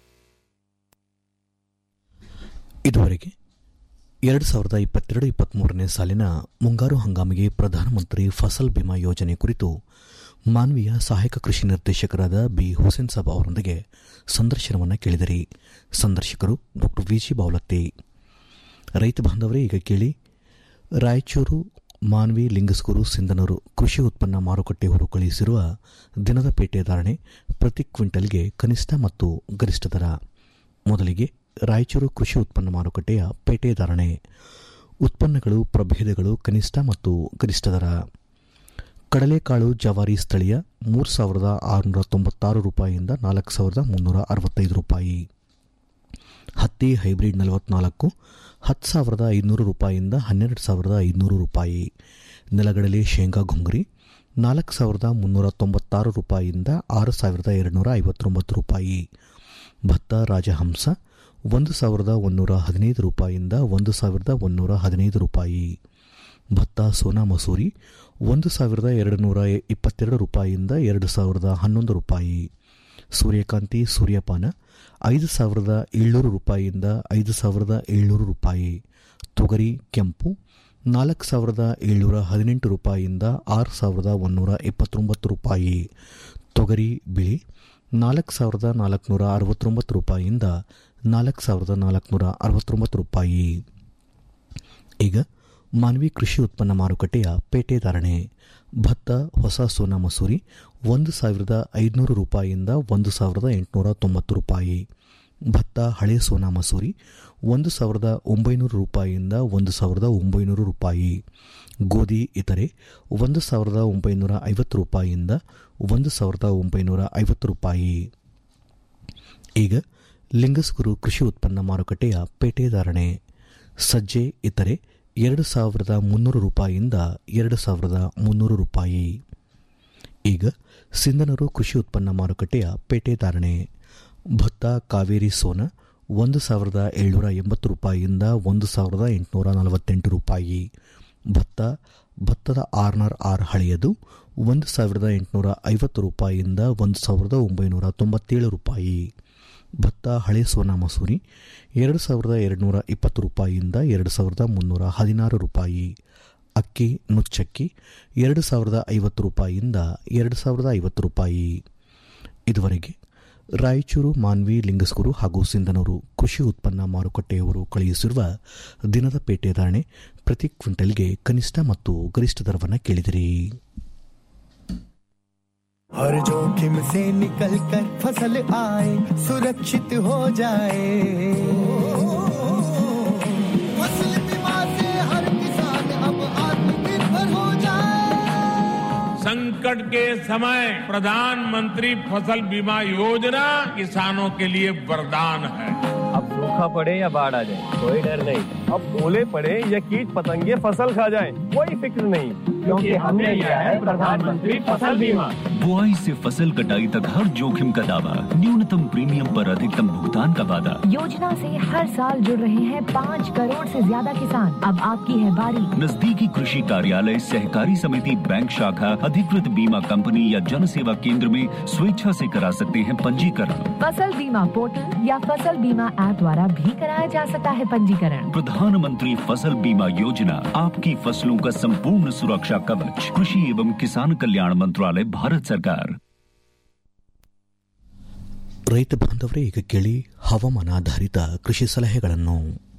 ಇದುವರೆಗೆ ಎರಡು ಸಾವಿರದ ಇಪ್ಪತ್ತೆರಡು ಇಪ್ಪತ್ತ್ಮೂರನೇ ಸಾಲಿನ ಮುಂಗಾರು ಹಂಗಾಮಿಗೆ ಪ್ರಧಾನಮಂತ್ರಿ ಫಸಲ್ ಬಿಮಾ ಯೋಜನೆ ಕುರಿತು ಮಾನ್ವಿಯ ಸಹಾಯಕ ಕೃಷಿ ನಿರ್ದೇಶಕರಾದ ಬಿ ಹುಸೇನ್ ಸಾಬ್ ಅವರೊಂದಿಗೆ ಸಂದರ್ಶನವನ್ನು ಕೇಳಿದಿರಿ ಸಂದರ್ಶಕರು ಡಾಕ್ಟರ್ ವಿ ಜಿ ಬಾವಲತ್ತಿ ರೈತ ಬಾಂಧವರೇ ಈಗ ಕೇಳಿ ರಾಯಚೂರು ಮಾನ್ವಿ ಲಿಂಗಸ್ಕೂರು ಸಿಂಧನೂರು ಕೃಷಿ ಉತ್ಪನ್ನ ಮಾರುಕಟ್ಟೆ ಹೊರ ಕಳುಹಿಸಿರುವ ದಿನದ ಪೇಟೆ ಧಾರಣೆ ಪ್ರತಿ ಕ್ವಿಂಟಲ್ಗೆ ಕನಿಷ್ಠ ಮತ್ತು ಗರಿಷ್ಠ ದರ ಮೊದಲಿಗೆ ರಾಯಚೂರು ಕೃಷಿ ಉತ್ಪನ್ನ ಮಾರುಕಟ್ಟೆಯ ಪೇಟೆ ಧಾರಣೆ ಉತ್ಪನ್ನಗಳು ಪ್ರಭೇದಗಳು ಕನಿಷ್ಠ ಮತ್ತು ಗರಿಷ್ಠ ದರ ಕಡಲೆಕಾಳು ಜವಾರಿ ಸ್ಥಳೀಯ ಮೂರು ಸಾವಿರದ ಆರುನೂರ ತೊಂಬತ್ತಾರು ರೂಪಾಯಿಯಿಂದ ನಾಲ್ಕು ಸಾವಿರದ ಮುನ್ನೂರ ಅರವತ್ತೈದು ರೂಪಾಯಿ ಹತ್ತಿ ಹೈಬ್ರಿಡ್ ನಲವತ್ನಾಲ್ಕು ಹತ್ತು ಸಾವಿರದ ಐದುನೂರು ರೂಪಾಯಿಯಿಂದ ಹನ್ನೆರಡು ಸಾವಿರದ ಐದುನೂರು ರೂಪಾಯಿ ನೆಲಗಡಲೆ ಶೇಂಗಾ ಘುಂಗರಿ ನಾಲ್ಕು ಸಾವಿರದ ಮುನ್ನೂರ ತೊಂಬತ್ತಾರು ರೂಪಾಯಿಯಿಂದ ಆರು ಸಾವಿರದ ಎರಡುನೂರ ಐವತ್ತೊಂಬತ್ತು ರೂಪಾಯಿ ಭತ್ತ ರಾಜಹಂಸ ಒಂದು ಸಾವಿರದ ಒಂದೂರ ಹದಿನೈದು ರೂಪಾಯಿಯಿಂದ ಒಂದು ಸಾವಿರದ ಒಂದೂರ ಹದಿನೈದು ರೂಪಾಯಿ ಭತ್ತ ಸೋನಾ ಮಸೂರಿ ಒಂದು ಸಾವಿರದ ಎರಡು ನೂರ ಇಪ್ಪತ್ತೆರಡು ರೂಪಾಯಿಯಿಂದ ಎರಡು ಸಾವಿರದ ಹನ್ನೊಂದು ರೂಪಾಯಿ ಸೂರ್ಯಕಾಂತಿ ಸೂರ್ಯಪಾನ ಐದು ಸಾವಿರದ ಏಳ್ನೂರು ರೂಪಾಯಿಯಿಂದ ಐದು ಸಾವಿರದ ಏಳ್ನೂರು ರೂಪಾಯಿ ತೊಗರಿ ಕೆಂಪು ನಾಲ್ಕು ಸಾವಿರದ ಏಳ್ನೂರ ಹದಿನೆಂಟು ರೂಪಾಯಿಯಿಂದ ಆರು ಸಾವಿರದ ಒಂದೂರ ಇಪ್ಪತ್ತೊಂಬತ್ತು ರೂಪಾಯಿ ತೊಗರಿ ಬಿಳಿ ನಾಲ್ಕು ಸಾವಿರದ ನಾಲ್ಕುನೂರ ಅರವತ್ತೊಂಬತ್ತು ರೂಪಾಯಿಯಿಂದ ನಾಲ್ಕು ಸಾವಿರದ ನಾಲ್ಕುನೂರ ಅರವತ್ತೊಂಬತ್ತು ರೂಪಾಯಿ ಈಗ ಮಾನ್ವಿ ಕೃಷಿ ಉತ್ಪನ್ನ ಮಾರುಕಟ್ಟೆಯ ಪೇಟೆ ಧಾರಣೆ ಭತ್ತ ಹೊಸ ಸೋನಾ ಮಸೂರಿ ಒಂದು ಸಾವಿರದ ಐದುನೂರು ರೂಪಾಯಿಯಿಂದ ಒಂದು ಸಾವಿರದ ಎಂಟುನೂರ ತೊಂಬತ್ತು ರೂಪಾಯಿ ಭತ್ತ ಹಳೆ ಸೋನಾ ಮಸೂರಿ ಒಂದು ಸಾವಿರದ ಒಂಬೈನೂರು ರೂಪಾಯಿಯಿಂದ ಒಂದು ಸಾವಿರದ ಒಂಬೈನೂರು ರೂಪಾಯಿ ಗೋಧಿ ಇತರೆ ಒಂದು ಸಾವಿರದ ಒಂಬೈನೂರ ಐವತ್ತು ರೂಪಾಯಿಯಿಂದ ಒಂದು ಸಾವಿರದ ಒಂಬೈನೂರ ಐವತ್ತು ರೂಪಾಯಿ ಈಗ ಲಿಂಗಸ್ಗುರು ಕೃಷಿ ಉತ್ಪನ್ನ ಮಾರುಕಟ್ಟೆಯ ಪೇಟೆ ಧಾರಣೆ ಸಜ್ಜೆ ಇತರೆ ಎರಡು ಸಾವಿರದ ಮುನ್ನೂರು ರೂಪಾಯಿಯಿಂದ ಎರಡು ಸಾವಿರದ ಮುನ್ನೂರು ರೂಪಾಯಿ ಈಗ ಸಿಂಧನೂರು ಕೃಷಿ ಉತ್ಪನ್ನ ಮಾರುಕಟ್ಟೆಯ ಪೇಟೆ ಧಾರಣೆ ಭತ್ತ ಕಾವೇರಿ ಸೋನ ಒಂದು ಸಾವಿರದ ಏಳ್ನೂರ ಎಂಬತ್ತು ರೂಪಾಯಿಯಿಂದ ಒಂದು ಸಾವಿರದ ಎಂಟುನೂರ ನಲವತ್ತೆಂಟು ರೂಪಾಯಿ ಭತ್ತ ಭತ್ತದ ಆರ್ನರ್ ಆರ್ ಹಳೆಯದು ಒಂದು ಸಾವಿರದ ಎಂಟುನೂರ ಐವತ್ತು ರೂಪಾಯಿಯಿಂದ ಒಂದು ಸಾವಿರದ ಒಂಬೈನೂರ ತೊಂಬತ್ತೇಳು ರೂಪಾಯಿ ಭತ್ತ ಹಳೆ ಸೋನಾ ಮಸೂರಿ ಎರಡು ಸಾವಿರದ ಎರಡುನೂರ ಇಪ್ಪತ್ತು ರೂಪಾಯಿಯಿಂದ ಎರಡು ಸಾವಿರದ ಮುನ್ನೂರ ಹದಿನಾರು ರೂಪಾಯಿ ಅಕ್ಕಿ ನುಚ್ಚಕ್ಕಿ ಎರಡು ಸಾವಿರದ ಐವತ್ತು ರೂಪಾಯಿಯಿಂದ ಎರಡು ಸಾವಿರದ ಐವತ್ತು ರೂಪಾಯಿ ಇದುವರೆಗೆ ರಾಯಚೂರು ಮಾನ್ವಿ ಲಿಂಗಸ್ಕೂರು ಹಾಗೂ ಸಿಂಧನೂರು ಕೃಷಿ ಉತ್ಪನ್ನ ಮಾರುಕಟ್ಟೆಯವರು ಕಳುಹಿಸಿರುವ ದಿನದ ಪೇಟೆ ಧಾರಣೆ ಪ್ರತಿ ಕ್ವಿಂಟಲ್ಗೆ ಕನಿಷ್ಠ ಮತ್ತು ಗರಿಷ್ಠ ದರವನ್ನು ಕೇಳಿದಿರಿ हर जोखिम से निकल कर फसल आए सुरक्षित हो जाए फसल बीमा से हर किसान अब आत्मनिर्भर हो जाए संकट के समय प्रधानमंत्री फसल बीमा योजना किसानों के लिए वरदान है अब सूखा पड़े या बाढ़ आ जाए कोई डर नहीं अब ओले पड़े या कीट पतंगे फसल खा जाए कोई फिक्र नहीं क्योंकि हमने लिया है प्रधानमंत्री फसल बीमा बुआई से फसल कटाई तक हर जोखिम का दावा न्यूनतम प्रीमियम पर अधिकतम भुगतान का वादा योजना से हर साल जुड़ रहे हैं पाँच करोड़ से ज्यादा किसान अब आपकी है बारी नजदीकी कृषि कार्यालय सहकारी समिति बैंक शाखा अधिकृत बीमा कंपनी या जन सेवा केंद्र में स्वेच्छा से करा सकते हैं पंजीकरण फसल बीमा पोर्टल या फसल बीमा ऐप द्वारा भी कराया जा सकता है पंजीकरण प्रधानमंत्री फसल बीमा योजना आपकी फसलों का संपूर्ण सुरक्षा कवच कृषि एवं किसान कल्याण मंत्रालय भारत सरकार ರೈತ ಬಾಂಧವರೇ ಈಗ ಕೇಳಿ ಹವಾಮಾನಾಧಾರಿತ ಕೃಷಿ ಸಲಹೆಗಳನ್ನು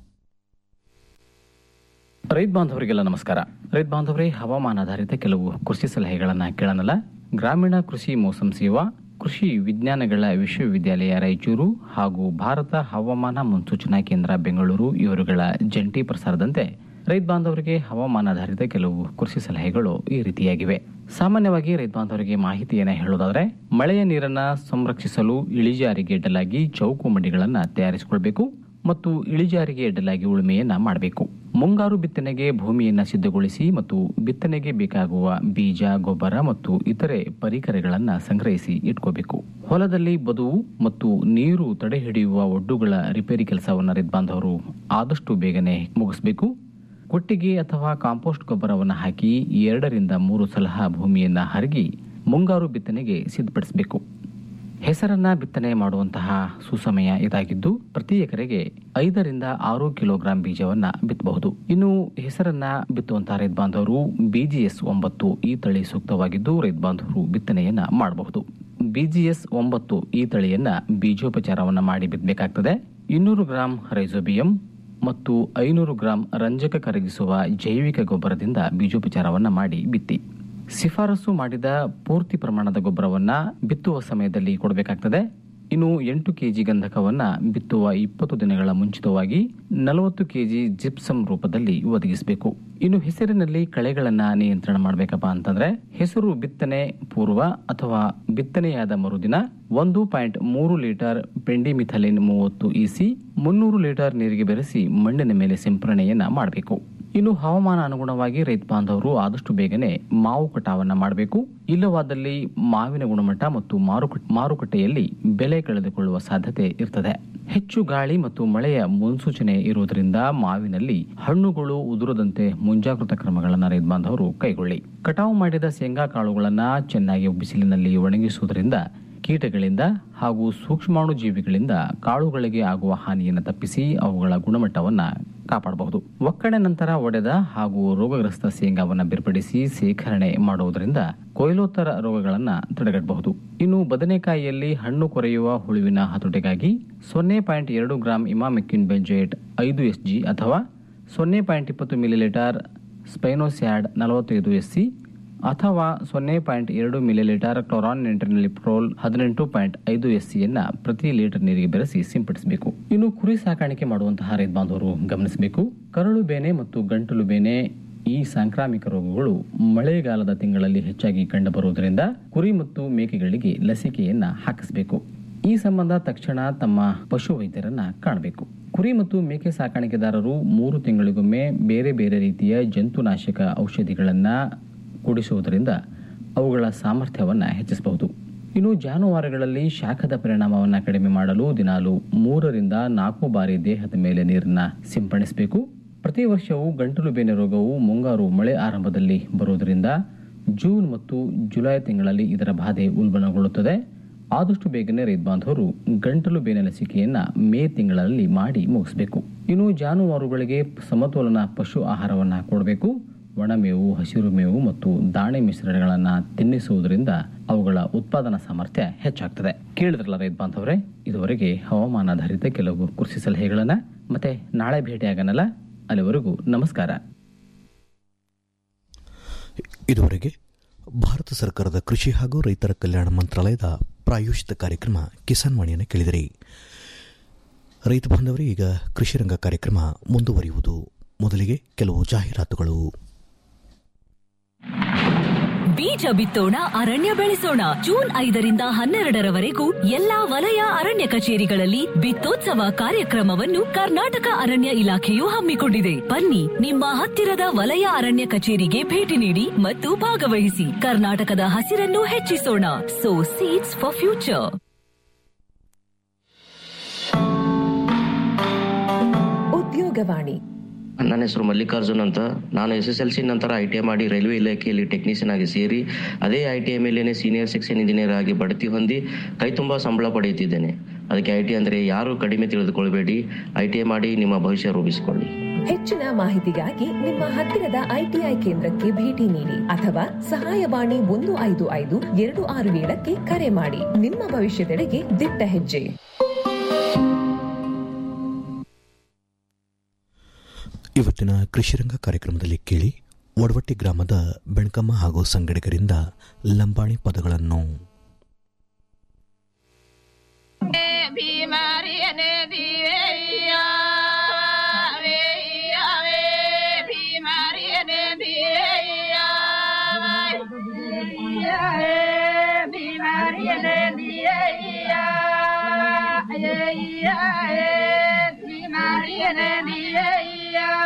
ರೈತ ಬಾಂಧವರಿಗೆಲ್ಲ ನಮಸ್ಕಾರ ರೈತ ಬಾಂಧವರೇ ಹವಾಮಾನಾಧಾರಿತ ಕೆಲವು ಕೃಷಿ ಸಲಹೆಗಳನ್ನು ಕೇಳೋಣಲ್ಲ ಗ್ರಾಮೀಣ ಕೃಷಿ ಮೋಸಂ ಸೇವಾ ಕೃಷಿ ವಿಜ್ಞಾನಗಳ ವಿಶ್ವವಿದ್ಯಾಲಯ ರಾಯಚೂರು ಹಾಗೂ ಭಾರತ ಹವಾಮಾನ ಮುನ್ಸೂಚನಾ ಕೇಂದ್ರ ಬೆಂಗಳೂರು ಇವರುಗಳ ಜಂಟಿ ಪ್ರಸಾರದಂತೆ ರೈತ ಬಾಂಧವರಿಗೆ ಹವಾಮಾನಾಧಾರಿತ ಕೆಲವು ಕೃಷಿ ಸಲಹೆಗಳು ಈ ರೀತಿಯಾಗಿವೆ ಸಾಮಾನ್ಯವಾಗಿ ರೈತ ಬಾಂಧವರಿಗೆ ಮಾಹಿತಿಯನ್ನು ಹೇಳೋದಾದ್ರೆ ಮಳೆಯ ನೀರನ್ನು ಸಂರಕ್ಷಿಸಲು ಇಳಿಜಾರಿಗೆ ಅಡ್ಡಲಾಗಿ ಚೌಕು ಮಡಿಗಳನ್ನು ತಯಾರಿಸಿಕೊಳ್ಬೇಕು ಮತ್ತು ಇಳಿಜಾರಿಗೆ ಅಡ್ಡಲಾಗಿ ಉಳುಮೆಯನ್ನ ಮಾಡಬೇಕು ಮುಂಗಾರು ಬಿತ್ತನೆಗೆ ಭೂಮಿಯನ್ನ ಸಿದ್ಧಗೊಳಿಸಿ ಮತ್ತು ಬಿತ್ತನೆಗೆ ಬೇಕಾಗುವ ಬೀಜ ಗೊಬ್ಬರ ಮತ್ತು ಇತರೆ ಪರಿಕರಗಳನ್ನ ಸಂಗ್ರಹಿಸಿ ಇಟ್ಕೋಬೇಕು ಹೊಲದಲ್ಲಿ ಬದುವು ಮತ್ತು ನೀರು ತಡೆ ಹಿಡಿಯುವ ಒಡ್ಡುಗಳ ರಿಪೇರಿ ಕೆಲಸವನ್ನ ರೈತ ಬಾಂಧವರು ಆದಷ್ಟು ಬೇಗನೆ ಮುಗಿಸಬೇಕು ಕೊಟ್ಟಿಗೆ ಅಥವಾ ಕಾಂಪೋಸ್ಟ್ ಗೊಬ್ಬರವನ್ನು ಹಾಕಿ ಎರಡರಿಂದ ಮೂರು ಸಲ ಭೂಮಿಯನ್ನ ಹರಗಿ ಮುಂಗಾರು ಬಿತ್ತನೆಗೆ ಸಿದ್ಧಪಡಿಸಬೇಕು ಹೆಸರನ್ನ ಬಿತ್ತನೆ ಮಾಡುವಂತಹ ಸುಸಮಯ ಇದಾಗಿದ್ದು ಪ್ರತಿ ಎಕರೆಗೆ ಐದರಿಂದ ಆರು ಕಿಲೋಗ್ರಾಂ ಬೀಜವನ್ನ ಬಿತ್ತಬಹುದು ಇನ್ನು ಹೆಸರನ್ನ ಬಿತ್ತುವಂತಹ ರೈತ ಬಾಂಧವರು ಬಿಜಿಎಸ್ ಒಂಬತ್ತು ಈ ತಳಿ ಸೂಕ್ತವಾಗಿದ್ದು ರೈತ ಬಾಂಧವರು ಬಿತ್ತನೆಯನ್ನ ಮಾಡಬಹುದು ಬಿಜಿಎಸ್ ಒಂಬತ್ತು ಈ ತಳಿಯನ್ನ ಬೀಜೋಪಚಾರವನ್ನ ಮಾಡಿ ಬಿತ್ತಬೇಕಾಗ್ತದೆ ಇನ್ನೂರು ಗ್ರಾಂ ರೈಸೋಬಿಯಂ ಮತ್ತು ಐನೂರು ಗ್ರಾಂ ರಂಜಕ ಕರಗಿಸುವ ಜೈವಿಕ ಗೊಬ್ಬರದಿಂದ ಬೀಜೋಪಚಾರವನ್ನ ಮಾಡಿ ಬಿತ್ತಿ ಶಿಫಾರಸು ಮಾಡಿದ ಪೂರ್ತಿ ಪ್ರಮಾಣದ ಗೊಬ್ಬರವನ್ನ ಬಿತ್ತುವ ಸಮಯದಲ್ಲಿ ಕೊಡಬೇಕಾಗ್ತದೆ ಇನ್ನು ಎಂಟು ಕೆಜಿ ಗಂಧಕವನ್ನ ಬಿತ್ತುವ ಇಪ್ಪತ್ತು ದಿನಗಳ ಮುಂಚಿತವಾಗಿ ನಲವತ್ತು ಕೆಜಿ ಜಿಪ್ಸಮ್ ರೂಪದಲ್ಲಿ ಒದಗಿಸಬೇಕು ಇನ್ನು ಹೆಸರಿನಲ್ಲಿ ಕಳೆಗಳನ್ನ ನಿಯಂತ್ರಣ ಮಾಡಬೇಕಪ್ಪ ಅಂತಂದ್ರೆ ಹೆಸರು ಬಿತ್ತನೆ ಪೂರ್ವ ಅಥವಾ ಬಿತ್ತನೆಯಾದ ಮರುದಿನ ಒಂದು ಪಾಯಿಂಟ್ ಮೂರು ಲೀಟರ್ ಪೆಂಡಿಮಿಥಲಿನ್ ಮೂವತ್ತು ಇಸಿ ಮುನ್ನೂರು ಲೀಟರ್ ನೀರಿಗೆ ಬೆರೆಸಿ ಮಣ್ಣಿನ ಮೇಲೆ ಸಿಂಪರಣೆಯನ್ನ ಮಾಡಬೇಕು ಇನ್ನು ಹವಾಮಾನ ಅನುಗುಣವಾಗಿ ರೈತ ಬಾಂಧವರು ಆದಷ್ಟು ಬೇಗನೆ ಮಾವು ಕಟಾವನ್ನ ಮಾಡಬೇಕು ಇಲ್ಲವಾದಲ್ಲಿ ಮಾವಿನ ಗುಣಮಟ್ಟ ಮತ್ತು ಮಾರುಕಟ್ಟೆ ಮಾರುಕಟ್ಟೆಯಲ್ಲಿ ಬೆಲೆ ಕಳೆದುಕೊಳ್ಳುವ ಸಾಧ್ಯತೆ ಇರ್ತದೆ ಹೆಚ್ಚು ಗಾಳಿ ಮತ್ತು ಮಳೆಯ ಮುನ್ಸೂಚನೆ ಇರುವುದರಿಂದ ಮಾವಿನಲ್ಲಿ ಹಣ್ಣುಗಳು ಉದುರದಂತೆ ಮುಂಜಾಗೃತಾ ಕ್ರಮಗಳನ್ನು ರೈತ ಬಾಂಧವರು ಕೈಗೊಳ್ಳಿ ಕಟಾವು ಮಾಡಿದ ಶೇಂಗಾ ಕಾಳುಗಳನ್ನ ಚೆನ್ನಾಗಿ ಬಿಸಿಲಿನಲ್ಲಿ ಒಣಗಿಸುವುದರಿಂದ ಕೀಟಗಳಿಂದ ಹಾಗೂ ಸೂಕ್ಷ್ಮಾಣು ಜೀವಿಗಳಿಂದ ಕಾಳುಗಳಿಗೆ ಆಗುವ ಹಾನಿಯನ್ನು ತಪ್ಪಿಸಿ ಅವುಗಳ ಗುಣಮಟ್ಟವನ್ನು ಕಾಪಾಡಬಹುದು ಒಕ್ಕಣೆ ನಂತರ ಒಡೆದ ಹಾಗೂ ರೋಗಗ್ರಸ್ತ ಶೇಂಗಾವನ್ನು ಬೇರ್ಪಡಿಸಿ ಶೇಖರಣೆ ಮಾಡುವುದರಿಂದ ಕೊಯ್ಲೋತ್ತರ ರೋಗಗಳನ್ನು ತಡೆಗಟ್ಟಬಹುದು ಇನ್ನು ಬದನೆಕಾಯಿಯಲ್ಲಿ ಹಣ್ಣು ಕೊರೆಯುವ ಹುಳುವಿನ ಹತೋಟಿಗಾಗಿ ಸೊನ್ನೆ ಪಾಯಿಂಟ್ ಎರಡು ಗ್ರಾಂ ಇಮಾಮೆಕ್ಯೂನ್ ಬೆಂಜೇಟ್ ಐದು ಎಸ್ ಜಿ ಅಥವಾ ಸೊನ್ನೆ ಪಾಯಿಂಟ್ ಇಪ್ಪತ್ತು ಮಿಲಿಲೀಟರ್ ಸ್ಪೈನೋಸ್ಯಾಡ್ ನಲವತ್ತೈದು ಎಸ್ ಸಿ ಅಥವಾ ಸೊನ್ನೆ ಪಾಯಿಂಟ್ ಎರಡು ಮಿಲಿಲೀಟರ್ ಕ್ಲೋರಾನ್ ನೆಂಟ್ರಿನಲಿಪ್ರೋಲ್ ಹದಿನೆಂಟು ಪಾಯಿಂಟ್ ಐದು ಎಸ್ ಸಿಯನ್ನ ಪ್ರತಿ ಲೀಟರ್ ನೀರಿಗೆ ಬೆರೆಸಿ ಸಿಂಪಡಿಸಬೇಕು ಇನ್ನು ಕುರಿ ಸಾಕಾಣಿಕೆ ಮಾಡುವಂತಹ ರೈತ ಬಾಂಧವರು ಗಮನಿಸಬೇಕು ಕರಳು ಬೇನೆ ಮತ್ತು ಗಂಟಲು ಬೇನೆ ಈ ಸಾಂಕ್ರಾಮಿಕ ರೋಗಗಳು ಮಳೆಗಾಲದ ತಿಂಗಳಲ್ಲಿ ಹೆಚ್ಚಾಗಿ ಕಂಡುಬರುವುದರಿಂದ ಕುರಿ ಮತ್ತು ಮೇಕೆಗಳಿಗೆ ಲಸಿಕೆಯನ್ನ ಹಾಕಿಸಬೇಕು ಈ ಸಂಬಂಧ ತಕ್ಷಣ ತಮ್ಮ ಪಶು ವೈದ್ಯರನ್ನ ಕಾಣಬೇಕು ಕುರಿ ಮತ್ತು ಮೇಕೆ ಸಾಕಾಣಿಕೆದಾರರು ಮೂರು ತಿಂಗಳಿಗೊಮ್ಮೆ ಬೇರೆ ಬೇರೆ ರೀತಿಯ ಜಂತುನಾಶಕ ಔಷಧಿಗಳನ್ನ ಕುಡಿಸುವುದರಿಂದ ಅವುಗಳ ಸಾಮರ್ಥ್ಯವನ್ನು ಹೆಚ್ಚಿಸಬಹುದು ಇನ್ನು ಜಾನುವಾರುಗಳಲ್ಲಿ ಶಾಖದ ಪರಿಣಾಮವನ್ನು ಕಡಿಮೆ ಮಾಡಲು ದಿನಾಲು ಮೂರರಿಂದ ನಾಲ್ಕು ಬಾರಿ ದೇಹದ ಮೇಲೆ ನೀರನ್ನ ಸಿಂಪಡಿಸಬೇಕು ಪ್ರತಿ ವರ್ಷವೂ ಗಂಟಲು ಬೇನೆ ರೋಗವು ಮುಂಗಾರು ಮಳೆ ಆರಂಭದಲ್ಲಿ ಬರುವುದರಿಂದ ಜೂನ್ ಮತ್ತು ಜುಲೈ ತಿಂಗಳಲ್ಲಿ ಇದರ ಬಾಧೆ ಉಲ್ಬಣಗೊಳ್ಳುತ್ತದೆ ಆದಷ್ಟು ಬೇಗನೆ ರೈತ ಬಾಂಧವರು ಗಂಟಲು ಬೇನೆ ಲಸಿಕೆಯನ್ನ ಮೇ ತಿಂಗಳಲ್ಲಿ ಮಾಡಿ ಮುಗಿಸಬೇಕು ಇನ್ನು ಜಾನುವಾರುಗಳಿಗೆ ಸಮತೋಲನ ಪಶು ಆಹಾರವನ್ನು ಕೊಡಬೇಕು ಒಣಮೇವು ಹಸಿರು ಮೇವು ಮತ್ತು ದಾಣೆ ಮಿಶ್ರಣಗಳನ್ನು ತಿನ್ನಿಸುವುದರಿಂದ ಅವುಗಳ ಉತ್ಪಾದನಾ ಸಾಮರ್ಥ್ಯ ಹೆಚ್ಚಾಗ್ತದೆ ಕೇಳಿದ್ರಲ್ಲ ರೈತ ಬಾಂಧವರೇ ಇದುವರೆಗೆ ಹವಾಮಾನಾಧಾರಿತ ಕೆಲವು ಕೃಷಿ ಸಲಹೆಗಳನ್ನ ಮತ್ತೆ ನಾಳೆ ಭೇಟಿಯಾಗನಲ್ಲ ಅಲ್ಲಿವರೆಗೂ ನಮಸ್ಕಾರ ಇದುವರೆಗೆ ಭಾರತ ಸರ್ಕಾರದ ಕೃಷಿ ಹಾಗೂ ರೈತರ ಕಲ್ಯಾಣ ಮಂತ್ರಾಲಯದ ಪ್ರಾಯೋಜಿತ ಕಾರ್ಯಕ್ರಮ ಕಿಸಾನ್ ವಾಣಿಯನ್ನು ಕೇಳಿದಿರಿ ರೈತ ಬಾಂಧವರೇ ಈಗ ಕೃಷಿ ರಂಗ ಕಾರ್ಯಕ್ರಮ ಮುಂದುವರಿಯುವುದು ಮೊದಲಿಗೆ ಕೆಲವು ಜಾಹೀರಾತುಗಳು ಬೀಜ ಬಿತ್ತೋಣ ಅರಣ್ಯ ಬೆಳೆಸೋಣ ಜೂನ್ ಐದರಿಂದ ಹನ್ನೆರಡರವರೆಗೂ ಎಲ್ಲಾ ವಲಯ ಅರಣ್ಯ ಕಚೇರಿಗಳಲ್ಲಿ ಬಿತ್ತೋತ್ಸವ ಕಾರ್ಯಕ್ರಮವನ್ನು ಕರ್ನಾಟಕ ಅರಣ್ಯ ಇಲಾಖೆಯು ಹಮ್ಮಿಕೊಂಡಿದೆ ಬನ್ನಿ ನಿಮ್ಮ ಹತ್ತಿರದ ವಲಯ ಅರಣ್ಯ ಕಚೇರಿಗೆ ಭೇಟಿ ನೀಡಿ ಮತ್ತು ಭಾಗವಹಿಸಿ ಕರ್ನಾಟಕದ ಹಸಿರನ್ನು ಹೆಚ್ಚಿಸೋಣ so seeds for future Udyogavani ನನ್ನ ಹೆಸರು ಮಲ್ಲಿಕಾರ್ಜುನ್ ಅಂತ ನಾನು ಎಸ್ ಎಸ್ ಎಲ್ ಸಿ ನಂತರ ಐ ಟಿ ಐ ಮಾಡಿ ರೈಲ್ವೆ ಇಲಾಖೆಯಲ್ಲಿ ಟೆಕ್ನಿಷಿಯನ್ ಆಗಿ ಸೇರಿ ಅದೇ ಐ ಟಿ ಐ ಮೇಲೇನೆ ಸೀನಿಯರ್ ಸೆಕ್ಷನ್ ಇಂಜಿನಿಯರ್ ಆಗಿ ಬಡ್ತಿ ಹೊಂದಿ ಕೈ ತುಂಬ ಸಂಬಳ ಪಡೆಯುತ್ತಿದ್ದೇನೆ ಅದಕ್ಕೆ ಐ ಟಿ ಅಂದರೆ ಯಾರು ಕಡಿಮೆ ತಿಳಿದುಕೊಳ್ಬೇಡಿ ಐ ಟಿ ಐ ಮಾಡಿ ನಿಮ್ಮ ಭವಿಷ್ಯ ರೂಪಿಸಿಕೊಳ್ಳಿ ಹೆಚ್ಚಿನ ಮಾಹಿತಿಗಾಗಿ ನಿಮ್ಮ ಹತ್ತಿರದ ಐಟಿಐ ಕೇಂದ್ರಕ್ಕೆ ಭೇಟಿ ನೀಡಿ ಅಥವಾ ಸಹಾಯವಾಣಿ ಒಂದು ಐದು ಐದು ಎರಡು ಆರು ಏಳಕ್ಕೆ ಕರೆ ಮಾಡಿ ನಿಮ್ಮ ಭವಿಷ್ಯದೆಡೆಗೆ ದಿಟ್ಟ ಹೆಜ್ಜೆ ಇವತ್ತಿನ ಕೃಷಿರಂಗ ಕಾರ್ಯಕ್ರಮದಲ್ಲಿ ಕೇಳಿ ಒಡವಟ್ಟಿ ಗ್ರಾಮದ ಬೆಣ್ಕಮ್ಮ ಹಾಗೂ ಸಂಗಡಿಗರಿಂದ ಲಂಬಾಣಿ ಪದಗಳನ್ನು Yeah.